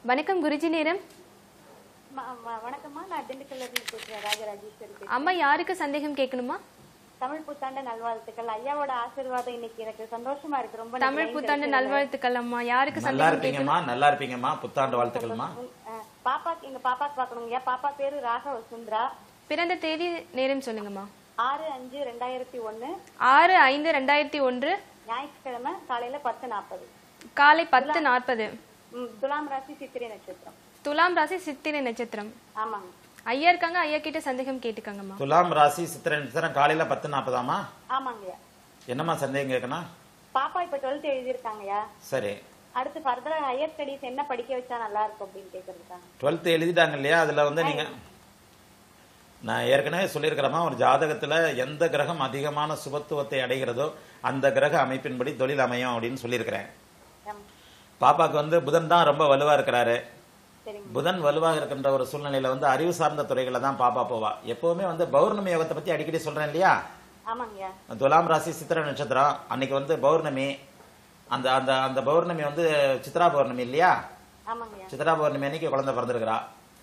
வணக்கம் குருஜி நேரம் ம- ம- வணக்கம்மா நான் திண்டுக்கல்ல இருந்து பேசுறேன் ராஜராஜேஸ்வரி பேசுறேன் அம்மா யாருக்கு சந்தேகம் கேட்கணுமா தமிழ் புத்தாண்டு நல்வாழ்த்துக்கள் ஐயாவோட ஆசீர்வாதம் இன்னைக்கு எனக்கு சந்தோஷமா இருக்கு ரொம்ப தமிழ் புத்தாண்டு நல்வாழ்த்துக்கள் அம்மா யாருக்கு நல்லா சந்தேகம் இருப்பீங்கம்மா நல்லா இருப்பீங்கம்மா புத்தாண்டு வாழ்த்துக்கள்மா அஹ், பாப்பாக்கு எங்க பாப்பாக்கு பாக்கணுங்க பாப்பா பேரு ராக வசுந்தரா பிறந்த தேதி நேரம் சொல்லுங்கம்மா ஆறு அஞ்சு ரெண்டாயிரத்தி ஒண்ணு ஆறு ஐந்து ரெண்டாயிரத்தி ஒன்று ஞாயிற்றுக்கிழமை காலையில பத்து நாற்பது காலை பத்து நாற்பது துலாம் ராசி சித்திரை நட்சத்திரம் துலாம் ராசி சித்திரை நட்சத்திரம் ஆமாங்க ஐயா இருக்காங்க ஐயா கிட்ட சந்தேகம் கேட்டுக்கங்கம்மா துலாம் ராசி சித்திரை நட்சத்திரம் காலையில பத்து நாற்பதாமா ஆமாங்கய்யா என்னம்மா சந்தேகம் கேட்கணும் பாப்பா இப்ப டுவெல்த் எழுதியிருக்காங்கய்யா சரி அடுத்து ஃபர்தரா ஹையர் ஸ்டடீஸ் என்ன படிக்க வச்சா நல்லா இருக்கும் அப்படின்னு கேக்குறதுக்காங்க டுவெல்த் எழுதிட்டாங்க இல்லையா அதுல வந்து நீங்க நான் ஏற்கனவே சொல்லியிருக்கிறேம்மா ஒரு ஜாதகத்துல எந்த கிரகம் அதிகமான சுபத்துவத்தை அடைகிறதோ அந்த கிரக அமைப்பின்படி தொழில் அமையும் அப்படின்னு சொல்லியிருக்கிறேன் ஆமா. பாப்பாக்கு வந்து புதன் தான் ரொம்ப வலுவா இருக்கிறாரு சரிங்க புதன் வலுவாக இருக்கின்ற ஒரு சூழ்நிலையில வந்து அறிவு சார்ந்த துறைகளை தான் பாப்பா போவா எப்பவுமே வந்து பௌர்ணமி யோகத்தை பத்தி அடிக்கடி சொல்றேன் இல்லையா ஆமாங்கய்யா துலாம் ராசி சித்திர நட்சத்திரம் அன்னைக்கு வந்து பௌர்ணமி அந்த அந்த அந்த பௌர்ணமி வந்து சித்ரா பௌர்ணமி இல்லையா ஆமாங்கய்யா சித்ரா பௌர்ணமி அன்னைக்கு குழந்தை பிறந்திருக்கிறா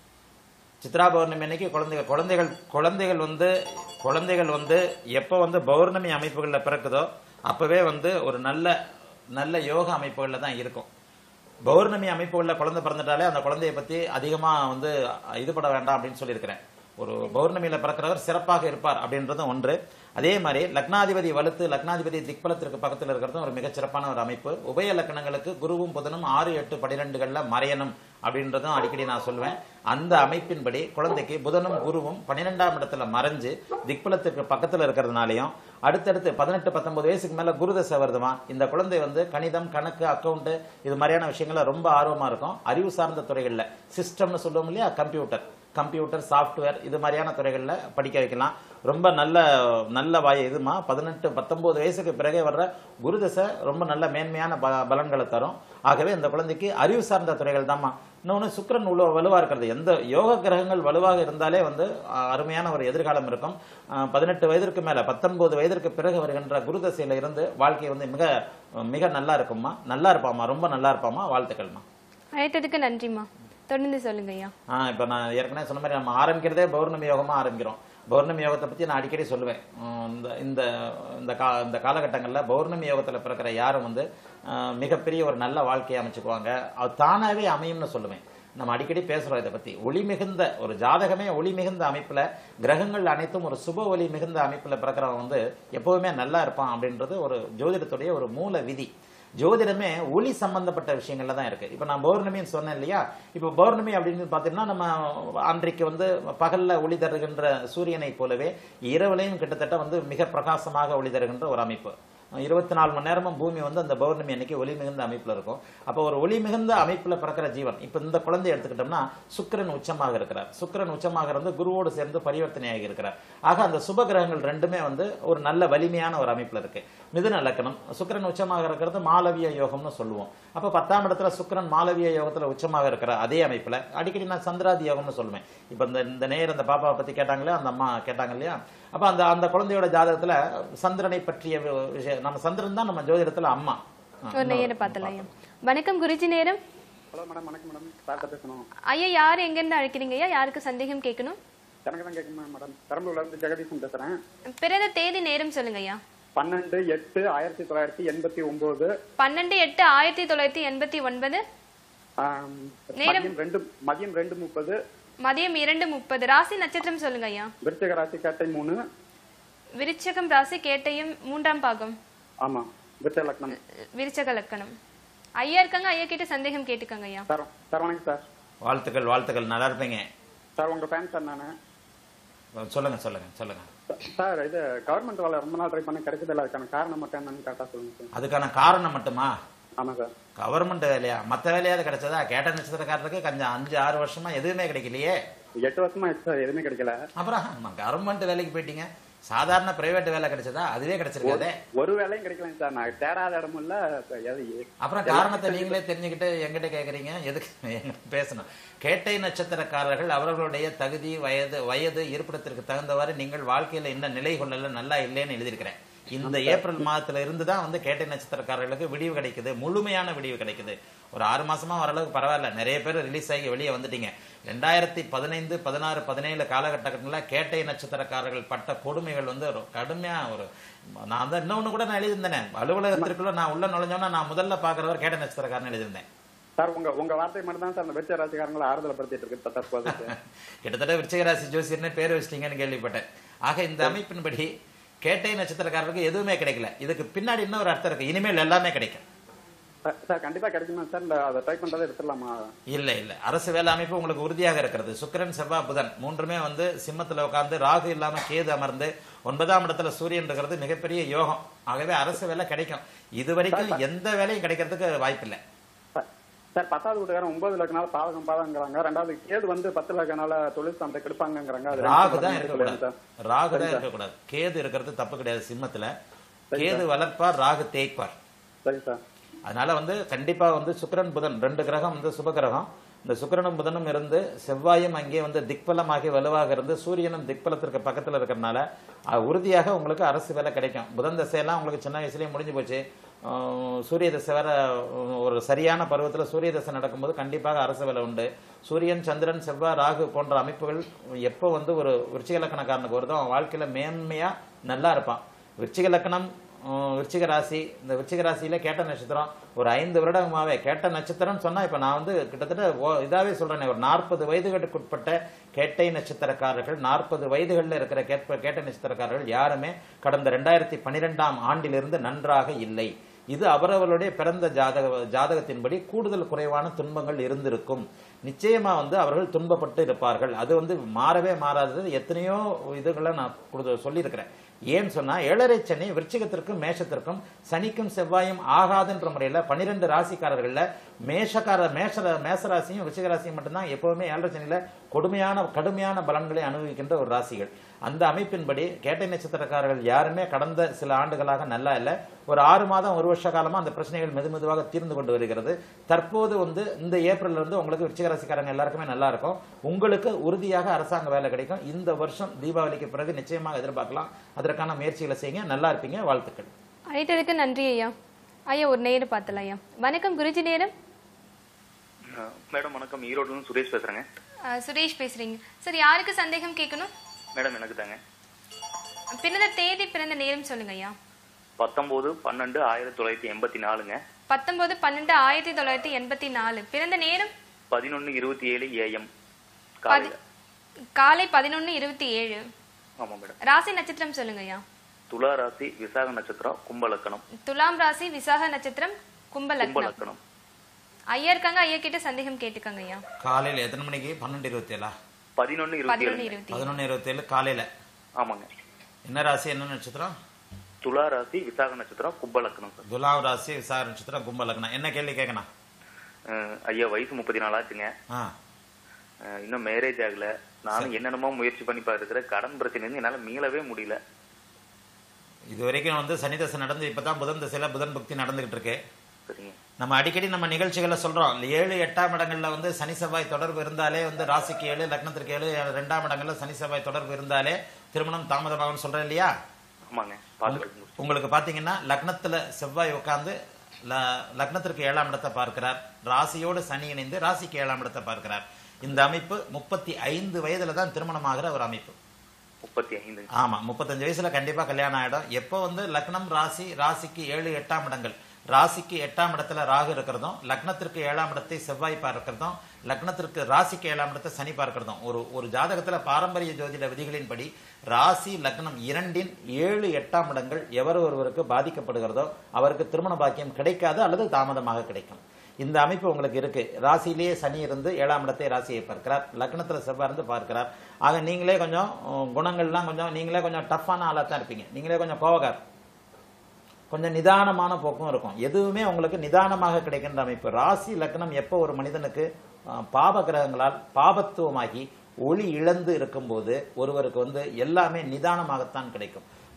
சித்ரா பௌர்ணமி அன்னைக்கு குழந்தைகள் குழந்தைகள் குழந்தைகள் வந்து குழந்தைகள் வந்து எப்போ வந்து பௌர்ணமி அமைப்புகளில் பிறக்குதோ அப்பவே வந்து ஒரு நல்ல நல்ல யோக அமைப்புகளில் தான் இருக்கும் பௌர்ணமி அமைப்புகளில் குழந்தை பிறந்துட்டாலே அந்த குழந்தையை பத்தி அதிகமா வந்து இதுபட வேண்டாம் அப்படின்னு சொல்லியிருக்கிறேன் ஒரு பௌர்ணமியில பிறக்கிறவர் சிறப்பாக இருப்பார் அப்படின்றதும் ஒன்று அதே மாதிரி லக்னாதிபதி வலுத்து லக்னாதிபதி திக்பலத்திற்கு பக்கத்தில் இருக்கிறதும் ஒரு மிகச் சிறப்பான ஒரு அமைப்பு உபய லக்னங்களுக்கு குருவும் புதனும் ஆறு எட்டு பனிரெண்டுகள்ல மறையணும் அப்படின்றதும் அடிக்கடி நான் சொல்லுவேன் அந்த அமைப்பின்படி குழந்தைக்கு புதனும் குருவும் பன்னிரெண்டாம் இடத்துல மறைஞ்சு திக்பலத்திற்கு பக்கத்துல இருக்கிறதுனாலையும் அடுத்தடுத்து பதினெட்டு பத்தொன்பது வயசுக்கு மேல குருதசை வருதுமா இந்த குழந்தை வந்து கணிதம் கணக்கு அக்கவுண்ட் இது மாதிரியான விஷயங்கள்ல ரொம்ப ஆர்வமா இருக்கும் அறிவு சார்ந்த துறைகள்ல சிஸ்டம்னு சொல்லுவோம் இல்லையா கம்ப்யூட்டர் கம்ப்யூட்டர் சாஃப்ட்வேர் இது மாதிரியான துறைகள்ல படிக்க வைக்கலாம் ரொம்ப நல்ல நல்ல வாய் இதுமா பதினெட்டு பத்தொன்பது வயசுக்கு பிறகே வர்ற குருதசை ரொம்ப நல்ல மேன்மையான ப- பலன்களை தரும் ஆகவே இந்த குழந்தைக்கு அறிவு சார்ந்த துறைகள் தாம்மா இன்னொன்று சுக்கிரன் உள்ள வலுவா இருக்கிறது எந்த யோக கிரகங்கள் வலுவாக இருந்தாலே வந்து அஹ், அருமையான ஒரு எதிர்காலம் இருக்கும் அஹ், பதினெட்டு வயதிற்கு மேல பத்தொன்பது வயதிற்கு பிறகு வருகின்ற குருதசையில இருந்து வாழ்க்கை வந்து மிக மிக நல்லா இருக்கும்மா நல்லா இருப்பாம்மா ரொம்ப நல்லா இருப்பாம்மா வாழ்த்துக்கள்மா அழைத்ததுக்கு நன்றிம்மா தொடர்ந்து சொல்லுங்க ஐயா ஆ இப்போ நான் ஏற்கனவே சொன்ன மாதிரி நம்ம ஆரம்பிக்கிறதே பௌர்ணமி யோகமா ஆரம்பிக்கிறோம் பௌர்ணமி யோகத்தை பத்தி நான் அடிக்கடி சொல்லுவேன் உம், இந்த இந்த இந்த கா இந்த காலகட்டங்களில் பௌர்ணமி யோகத்துல பிறக்கிற யாரும் வந்து ஆ, மிகப்பெரிய ஒரு நல்ல வாழ்க்கையை அமைச்சுக்குவாங்க அது தானாவே அமையும்னு சொல்லுவேன் நம்ம அடிக்கடி பேசுறோம் இதை பத்தி ஒளி மிகுந்த ஒரு ஜாதகமே ஒளி மிகுந்த அமைப்புல கிரகங்கள் அனைத்தும் ஒரு சுப ஒளி மிகுந்த அமைப்புல பிறக்கிறவன் வந்து எப்பவுமே நல்லா இருப்பான் அப்படின்றது ஒரு ஜோதிடத்துடைய ஒரு மூல விதி ஜோதிடமே ஒளி சம்பந்தப்பட்ட விஷயங்கள்ல தான் இருக்கு இப்ப நான் பௌர்ணமின்னு சொன்னேன் இல்லையா இப்ப பௌர்ணமி அப்படின்னு பாத்தீங்கன்னா நம்ம அன்றைக்கு வந்து பகல்ல ஒளி தருகின்ற சூரியனை போலவே இரவுலையும் கிட்டத்தட்ட வந்து மிக பிரகாசமாக ஒளி தருகின்ற ஒரு அமைப்பு இருபத்தி நாலு மணி நேரமும் பூமி வந்து அந்த பௌர்ணமி அன்னைக்கு ஒளி மிகுந்த அமைப்புல இருக்கும் அப்போ ஒரு ஒளி மிகுந்த அமைப்புல பிறக்கிற ஜீவன் இப்ப இந்த குழந்தையை எடுத்துக்கிட்டோம்னா சுக்கிரன் உச்சமாக இருக்கிறார் சுக்கிரன் உச்சமாக இருந்து குருவோடு சேர்ந்து பரிவர்த்தனையாகி இருக்கிறார் ஆக அந்த சுப கிரகங்கள் ரெண்டுமே வந்து ஒரு நல்ல வலிமையான ஒரு அமைப்புல இருக்கு மிதுன லக்கணம் சுக்கிரன் உச்சமாக இருக்கிறது மாலவிய யோகம்னு சொல்லுவோம் அப்ப பத்தாம் இடத்துல சுக்கிரன் மாலவிய யோகத்துல உச்சமாக இருக்கிற அதே அமைப்புல அடிக்கடி நான் சந்திராதி யோகம்னு சொல்லுவேன் இப்ப இந்த இந்த நேர் அந்த பாப்பாவை பத்தி கேட்டாங்களே அந்த அம்மா கேட்டாங்க இல்லையா அப்ப அந்த அந்த குழந்தையோட ஜாதகத்துல சந்திரனை பற்றிய வி- விஷயம் நம்ம சந்திரன் தான் நம்ம ஜோதிடத்துல அம்மா ஒரு நேரம் பார்த்தலாம் ஐயா வணக்கம் குருஜி நேரம் ஹலோ மேடம் வணக்கம் மேடம் சார்ட்ட பேசணும் ஐயா யார் எங்கேருந்து அழைக்கிறீங்க ஐயா யாருக்கு சந்தேகம் கேட்கணும் எனக்கு தான் கேட்குமா மேடம் பெரம்பலூர்ல இருந்து ஜெகதீசன் பேசுறேன் பிறந்த தேதி நேரம் சொல்லுங்க ஐயா பன்னெண்டு எட்டு ஆயிரத்தி தொள்ளாயிரத்தி எண்பத்தி ஒன்பது பன்னெண்டு எட்டு ஆயிரத்தி தொள்ளாயிரத்தி எண்பத்தி ஒன்பது நேரம்? மதியம் ரெண்டு மதியம் ரெண்டு முப்பது மதியம் இரண்டு முப்பது ராசி நட்சத்திரம் சொல்லுங்க ஐயா விருச்சிக ராசி கேட்டை மூணு விருச்சகம் ராசி கேட்டையும் மூன்றாம் பாகம் ஆமா விருச்ச லக்னம் விருச்சக லக்கணம் ஐயா இருக்காங்க ஐயா கிட்ட சந்தேகம் கேட்டுக்கங்க ஐயா சார் சார் வணக்கம் சார் வாழ்த்துக்கள் வாழ்த்துக்கள் நல்லா இருப்பீங்க சார் உங்க ஃபேன் சார் நானு சொல்லுங்க சொல்லுங்க சொல்லுங்க சார் இது கவர்மெண்ட் வேலை ரொம்ப நாள் ட்ரை பண்ண கிடைச்சதில்ல அதுக்கான காரணம் மட்டும் என்னன்னு கரெக்டா சொல்லுங்க சார் அதுக்கான காரணம் மட்டுமா ஆமா சார் கவர்மெண்ட் வேலையா மத்த வேலையாவது கிடைச்சதா கேட்ட நட்சத்திரக்காரருக்கு கொஞ்சம் அஞ்சு ஆறு வருஷமா எதுவுமே கிடைக்கலையே எட்டு வருஷமா ஆயிடுச்சு சார் எதுவுமே கிடைக்கல அப்புறம் கவர்மெண்ட் வேலைக்கு போயிட்டீங்க சாதாரண பிரைவேட் வேலை கிடைச்சதா அதுவே கிடைச்சிருக்காதே ஒரு வேலையும் கிடைக்கல சார் நான் தேடாத இடமும் இல்ல எது- அப்புறம் காரணத்தை நீங்களே தெரிஞ்சுக்கிட்டு எங்கிட்ட கேக்குறீங்க எதுக்கு என்கிட்ட பேசணும் கேட்டை நட்சத்திரக்காரர்கள் அவர்களுடைய தகுதி வயது வயது இருப்பிடத்திற்கு தகுந்தவாறு நீங்கள் வாழ்க்கையில என்ன நிலை கொள்ளல நல்லா இல்லைன்னு எழுதியிருக்கிறேன் இந்த ஏப்ரல் மாதத்துல இருந்து தான் வந்து கேட்டை நட்சத்திரக்காரர்களுக்கு விடிவு கிடைக்குது முழுமையான விடிவு கிடைக்குது ஒரு ஆறு மாசமா ஓரளவுக்கு பரவாயில்ல நிறைய பேர் ரிலீஸ் ஆகி வெளியே வந்துட்டீங்க ரெண்டாயிரத்தி பதினைந்து பதினாறு பதினேழு காலகட்டங்களில் கேட்டை நட்சத்திரக்காரர்கள் பட்ட கொடுமைகள் வந்து ஒரு கடுமையா ஒரு நான் தான் இன்னொன்னு கூட நான் எழுதியிருந்தேன் அலுவலகத்திற்குள்ள நான் உள்ள நுழைஞ்சோன்னா நான் முதல்ல பாக்குறவர் கேட்டை நட்சத்திரக்காரன் எழுதியிருந்தேன் சார் உங்க உங்க வார்த்தை மட்டும் தான் சார் அந்த வெச்ச ராசிக்காரங்களை ஆறுதல் படுத்திட்டு இருக்கு இப்ப தற்போது கிட்டத்தட்ட விருச்சிகராசி ஜோசியர்னு பேர் வச்சிட்டீங்கன்னு கேள்விப்பட்டேன் ஆக இந்த அமைப்பின்படி கேட்டை நட்சத்திரக்காரருக்கு எதுவுமே கிடைக்கல இதுக்கு பின்னாடி இன்னொரு அர்த்தம் இருக்கு இனிமேல் எல்லாமே கிடைக்கும் சார், சார் கண்டிப்பா கிடைக்குமா சார் இல்ல அதை ட்ரை பண்றதை எடுத்துடலாமா இல்ல இல்ல அரசு வேலை அமைப்பு உங்களுக்கு உறுதியாக இருக்கிறது சுக்கிரன் செவ்வாய் புதன் மூன்றுமே வந்து சிம்மத்துல உட்கார்ந்து ராகு இல்லாம கேது அமர்ந்து ஒன்பதாம் இடத்துல சூரியன் இருக்கிறது மிகப்பெரிய யோகம் ஆகவே அரசு வேலை கிடைக்கும் இது வரைக்கும் எந்த வேலையும் கிடைக்கிறதுக்கு வாய்ப்பில்லை சார், சார் பத்தாவது வீட்டுக்காரன் ஒன்பதுல இருக்கனால பாதகம் பாதங்கிறாங்க ரெண்டாவது கேது வந்து பத்துல இருக்கனால தொழில் ஸ்தானத்தை கெடுப்பாங்கங்கிறாங்க அது ராகு ரெண்டு தான் சொல்லுங்க இருக்கக்கூடாது சார். ராகு தான் இருக்கக்கூடாது கேது இருக்கிறது தப்பு கிடையாது சிம்மத்துல கேது வளர்ப்பார் ராகு தேய்ப்பார் சரி சார் அதனால வந்து கண்டிப்பா வந்து சுக்கிரன் புதன் ரெண்டு கிரகம் வந்து சுப கிரகம் இந்த சுக்கிரனும் புதனும் இருந்து செவ்வாயும் அங்கே வந்து திக்பலமாகி வலுவாக இருந்து சூரியனும் திக்பலத்திற்கு பக்கத்துல இருக்கிறனால அஹ், உறுதியாக உங்களுக்கு அரசு வேலை கிடைக்கும் புதன் தசையெல்லாம் உங்களுக்கு சின்ன வயசுலயே முடிஞ்சு போச்சு அஹ், சூரிய தசை வேற அஹ், ஒரு சரியான பருவத்துல சூரிய தசை நடக்கும்போது கண்டிப்பாக அரசு வேலை உண்டு சூரியன் சந்திரன் செவ்வாய் ராகு போன்ற அமைப்புகள் எப்போ வந்து ஒரு விருச்சிக லக்கணக்காரனுக்கு வருதோ அவன் வாழ்க்கையில மேன்மையா நல்லா இருப்பான் விருச்சிக லக்கணம் உம், விருச்சிக ராசி இந்த விருச்சிக ராசியில கேட்ட நட்சத்திரம் ஒரு ஐந்து வருடமாவே கேட்ட நட்சத்திரம் சொன்னா இப்ப நான் வந்து கிட்டத்தட்ட ஓ- இதாவே சொல்றேனே ஒரு நாற்பது வயதுகளுக்குட்பட்ட கேட்டை நட்சத்திரக்காரர்கள் நாற்பது வயதுகளில் இருக்கிற கேட்ப கேட்ட நட்சத்திரக்காரர்கள் யாருமே கடந்த ரெண்டாயிரத்தி பனிரெண்டாம் ஆண்டிலிருந்து நன்றாக இல்லை இது அவரவர்களுடைய பிறந்த ஜாதக ஜாதகத்தின்படி கூடுதல் குறைவான துன்பங்கள் இருந்திருக்கும் நிச்சயமா வந்து அவர்கள் துன்பப்பட்டு இருப்பார்கள் அது வந்து மாறவே மாறாதது எத்தனையோ இதுகளை நான் கொடுத்து- சொல்லியிருக்கிறேன் ஏன்னு சொன்னா ஏழரை சனி விருச்சிகத்திற்கும் மேஷத்திற்கும் சனிக்கும் செவ்வாயும் ஆகாதுன்ற முறையில பனிரெண்டு ராசிக்காரர்கள்ல மேஷக்கார மேஷ மேசராசியும் விருச்சிக ராசியும் மட்டும்தான் எப்பவுமே ஏழரை சனியில கொடுமையான கடுமையான பலன்களை அனுபவிக்கின்ற ஒரு ராசிகள் அந்த அமைப்பின்படி கேட்டை நட்சத்திரக்காரர்கள் யாருமே கடந்த சில ஆண்டுகளாக நல்லா இல்லை ஒரு ஆறு மாதம் ஒரு வருஷ காலமா அந்த பிரச்சனைகள் மெது மெதுவாக தீர்ந்து கொண்டு வருகிறது தற்போது வந்து இந்த ஏப்ரல்ல இருந்து உங்களுக்கு விருச்சிக ராசிக்காரங்க எல்லாருக்குமே நல்லா இருக்கும் உங்களுக்கு உறுதியாக அரசாங்க வேலை கிடைக்கும் இந்த வருஷம் தீபாவளிக்கு பிறகு நிச்சயமாக எதிர்பார்க்கலாம் அதற்கான முயற்சிகளை செய்யுங்க நல்லா இருப்பீங்க வாழ்த்துக்கள் அழைத்ததுக்கு நன்றி ஐயா ஐயா ஒரு நேரம் பார்த்தலாம் ஐயா வணக்கம் குருஜி நேரம் அஹ் மேடம் வணக்கம் ஈரோடுல இருந்து சுரேஷ் பேசுறேங்க அஹ், சுரேஷ் பேசுறீங்க சார் யாருக்கு சந்தேகம் கேட்கணும் மேடம் எனக்கு தாங்க பிறந்த தேதி பிறந்த நேரம் சொல்லுங்க ஐயா பத்தொன்பது பன்னெண்டு ஆயிரத்தி தொள்ளாயிரத்தி எண்பத்தி நாலுங்க பத்தொன்பது பன்னெண்டு ஆயிரத்தி தொள்ளாயிரத்தி எண்பத்தி நாலு பிறந்த நேரம் பதினொன்னு இருபத்தி ஏழு ஏஎம் காலையில காலை பதினொன்னு இருபத்தி ஏழு ஆமா மேடம் ராசி நட்சத்திரம் சொல்லுங்க ஐயா துலா ராசி விசாக நட்சத்திரம் கும்பலக்கணம் துலாம் ராசி விசாக நட்சத்திரம் கும்ப லக்னம் கும்பலக்கணம் ஐயா இருக்காங்க ஐயா கிட்ட சந்தேகம் கேட்டுக்கங்க ஐயா காலையில எத்தனை மணிக்கு பன்னெண்டு இருபத்தி ஏழா பதினொன்னு இருபத்தி பதினொன்னு ஏழு இருபத்தி பதினொன்னு இருபத்தி ஏழு காலையில ஆமாங்க என்ன ராசி என்ன நட்சத்திரம் துலா ராசி விசாக நட்சத்திரம் கும்பலக்கணம் சார் துலாம் ராசி விசாக நட்சத்திரம் கும்ப லக்னம் என்ன கேள்வி கேட்கணும் அஹ் ஐயா வயசு முப்பத்தி நாலு ஆச்சுங்க ஆ அஹ் இன்னும் மேரேஜ் ஆகல நானும் என்னென்னமோ முயற்சி பண்ணி பார்த்துக்கிறேன் கடன் பிரச்சனை இருந்து என்னால மீளவே முடியல இது வரைக்கும் வந்து சனி தசை நடந்து இப்பதான் புதன் தசையில புதன் புக்தி நடந்துகிட்டு இருக்கு சரிங்க நம்ம அடிக்கடி நம்ம நிகழ்ச்சிகளை சொல்றோம் ஏழு எட்டாம் இடங்கள்ல வந்து சனி செவ்வாய் தொடர்பு இருந்தாலே வந்து ராசிக்கு ஏழு லக்னத்திற்கு ஏழு ரெண்டாம் இடங்கள்ல சனி செவ்வாய் தொடர்பு இருந்தாலே திருமணம் தாமதமாகும்னு சொல்றேன் இல்லையா ஆமாங்க பார்த்து உங்களுக்கு பாத்தீங்கன்னா லக்னத்துல செவ்வாய் உட்கார்ந்து ல- லக்னத்திற்கு ஏழாம் இடத்தை பார்க்கிறார் ராசியோடு சனி இணைந்து ராசிக்கு ஏழாம் இடத்தை பார்க்கிறார் இந்த அமைப்பு முப்பத்தி ஐந்து வயதுல தான் திருமணம் ஆகிற ஒரு அமைப்பு முப்பத்தி ஐந்து ஆமா முப்பத்தஞ்சு வயசுல கண்டிப்பா கல்யாணம் ஆயிடும் எப்போ வந்து லக்னம் ராசி ராசிக்கு ஏழு எட்டாம் இடங்கள் ராசிக்கு எட்டாம் இடத்துல ராகு இருக்கிறதும் லக்னத்திற்கு ஏழாம் இடத்தை செவ்வாய் பார்க்கிறதும் லக்னத்திற்கு ராசிக்கு ஏழாம் இடத்தை சனி பார்க்கிறதும் ஒரு ஒரு ஜாதகத்துல பாரம்பரிய ஜோதிட விதிகளின்படி ராசி லக்னம் இரண்டின் ஏழு எட்டாம் இடங்கள் எவர் ஒருவருக்கு பாதிக்கப்படுகிறதோ அவருக்கு திருமண பாக்கியம் கிடைக்காது அல்லது தாமதமாக கிடைக்கும் இந்த அமைப்பு உங்களுக்கு இருக்கு ராசியிலேயே சனி இருந்து ஏழாம் இடத்தை ராசியை பார்க்கிறார் லக்னத்துல செவ்வாய் இருந்து பார்க்கிறார் ஆக நீங்களே கொஞ்சம் உம், குணங்கள்லாம் கொஞ்சம் நீங்களே கொஞ்சம் டஃப்பான ஆளா தான் இருப்பீங்க நீங்களே கொஞ்சம் கோவக்கார் கொஞ்சம் நிதானமான போக்கும் இருக்கும் எதுவுமே உங்களுக்கு நிதானமாக கிடைக்கின்ற அமைப்பு ராசி லக்னம் எப்போ ஒரு மனிதனுக்கு அஹ், பாப கிரகங்களால் பாபத்துவமாகி ஒளி இழந்து இருக்கும்போது ஒருவருக்கு வந்து எல்லாமே நிதானமாகத்தான் கிடைக்கும்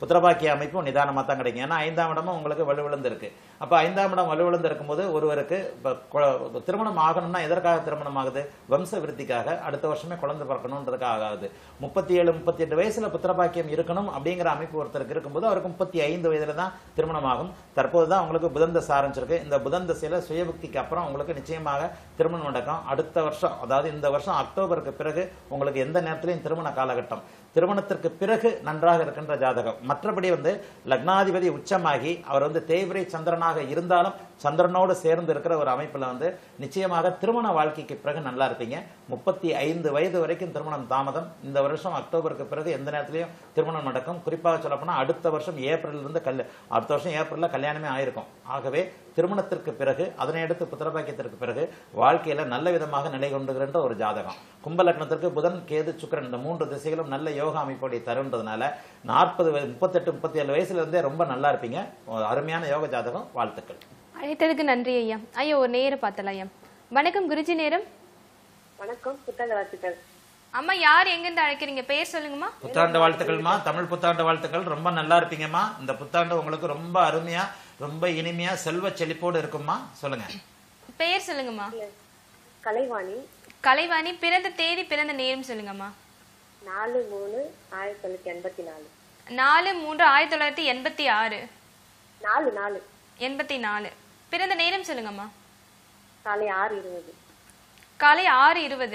புத்திரபாக்கிய அமைப்பும் நிதானமா தான் கிடைக்கும் ஏன்னா ஐந்தாம் இடமும் உங்களுக்கு வலுவிழந்து இருக்கு அப்ப ஐந்தாம் இடம் வலுவிழந்து இருக்கும்போது ஒருவருக்கு இப்ப கொ- திருமணம் ஆகணும்னா எதற்காக திருமணம் ஆகுது வம்ச விருத்திக்காக அடுத்த வருஷமே குழந்தை பிறக்கணுன்றதுக்காக ஆகுது முப்பத்தி ஏழு முப்பத்தி எட்டு வயசுல புத்திரபாக்கியம் இருக்கணும் அப்படிங்கிற அமைப்பு ஒருத்தருக்கு இருக்கும்போது அவருக்கு முப்பத்தி ஐந்து வயதுல தான் திருமணம் ஆகும் தற்போது தான் உங்களுக்கு புதன் தசை ஆரம்பிச்சிருக்கு இந்த புதன் தசையில சுயபக்திக்கு அப்புறம் உங்களுக்கு நிச்சயமாக திருமணம் நடக்கும் அடுத்த வருஷம் அதாவது இந்த வருஷம் அக்டோபருக்கு பிறகு உங்களுக்கு எந்த நேரத்திலையும் திருமண காலகட்டம் திருமணத்திற்கு பிறகு நன்றாக இருக்கின்ற ஜாதகம் மற்றபடி வந்து லக்னாதிபதி உச்சமாகி அவர் வந்து தேய்பிரை சந்திரனாக இருந்தாலும் சந்திரனோடு சேர்ந்து இருக்கிற ஒரு அமைப்புல வந்து நிச்சயமாக திருமண வாழ்க்கைக்கு பிறகு நல்லா இருப்பீங்க முப்பத்தி ஐந்து வயது வரைக்கும் திருமணம் தாமதம் இந்த வருஷம் அக்டோபருக்கு பிறகு எந்த நேரத்திலையும் திருமணம் நடக்கும் குறிப்பாக சொல்லப்போனா அடுத்த வருஷம் ஏப்ரல்ல இருந்து கல்ய அடுத்த வருஷம் ஏப்ரல்ல கல்யாணமே ஆயிருக்கும் ஆகவே திருமணத்திற்கு பிறகு அதனை அடுத்து புத்திரபாக்கியத்திற்கு பிறகு வாழ்க்கையில நல்ல விதமாக நிலை கொண்டுகின்ற ஒரு ஜாதகம் கும்ப லக்னத்திற்கு புதன் கேது சுக்கிரன் இந்த மூன்று திசைகளும் நல்ல யோகா அமைப்போடைய தருன்றதுனால நாற்பது முப்பத்தெட்டு முப்பத்தி ஏழு வயசுல இருந்தே ரொம்ப நல்லா இருப்பீங்க ஒரு அருமையான யோக ஜாதகம் வாழ்த்துக்கள் அழைத்ததுக்கு நன்றி ஐயா ஐயா ஒரு நேரம் பார்த்தல ஐயா வணக்கம் குருஜி நேரம் வணக்கம் புத்தக வாழ்த்துக்கள் அம்மா யார் எங்கிருந்து அழைக்கிறீங்க பேர் சொல்லுங்கம்மா புத்தாண்டு வாழ்த்துக்கள்மா தமிழ் புத்தாண்டு வாழ்த்துக்கள் ரொம்ப நல்லா இருப்பீங்கம்மா இந்த புத்தாண்டு உங்களுக்கு ரொம்ப அருமையா ரொம்ப இனிமையா செல்வ செழிப்போடு இருக்கும்மா சொல்லுங்க பெயர் சொல்லுங்கம்மா கலைவாணி கலைவாணி பிறந்த தேதி பிறந்த நேரம் சொல்லுங்கம்மா நாலு மூணு ஆயிரத்தி தொள்ளாயிரத்தி எண்பத்தி நாலு நாலு மூன்று ஆயிரத்தி தொள்ளாயிரத்தி எண்பத்தி ஆறு நாலு நாலு எண்பத்தி நாலு பிறந்த நேரம் சொல்லுங்கம்மா காலை ஆறு இருபது காலை ஆறு இருபது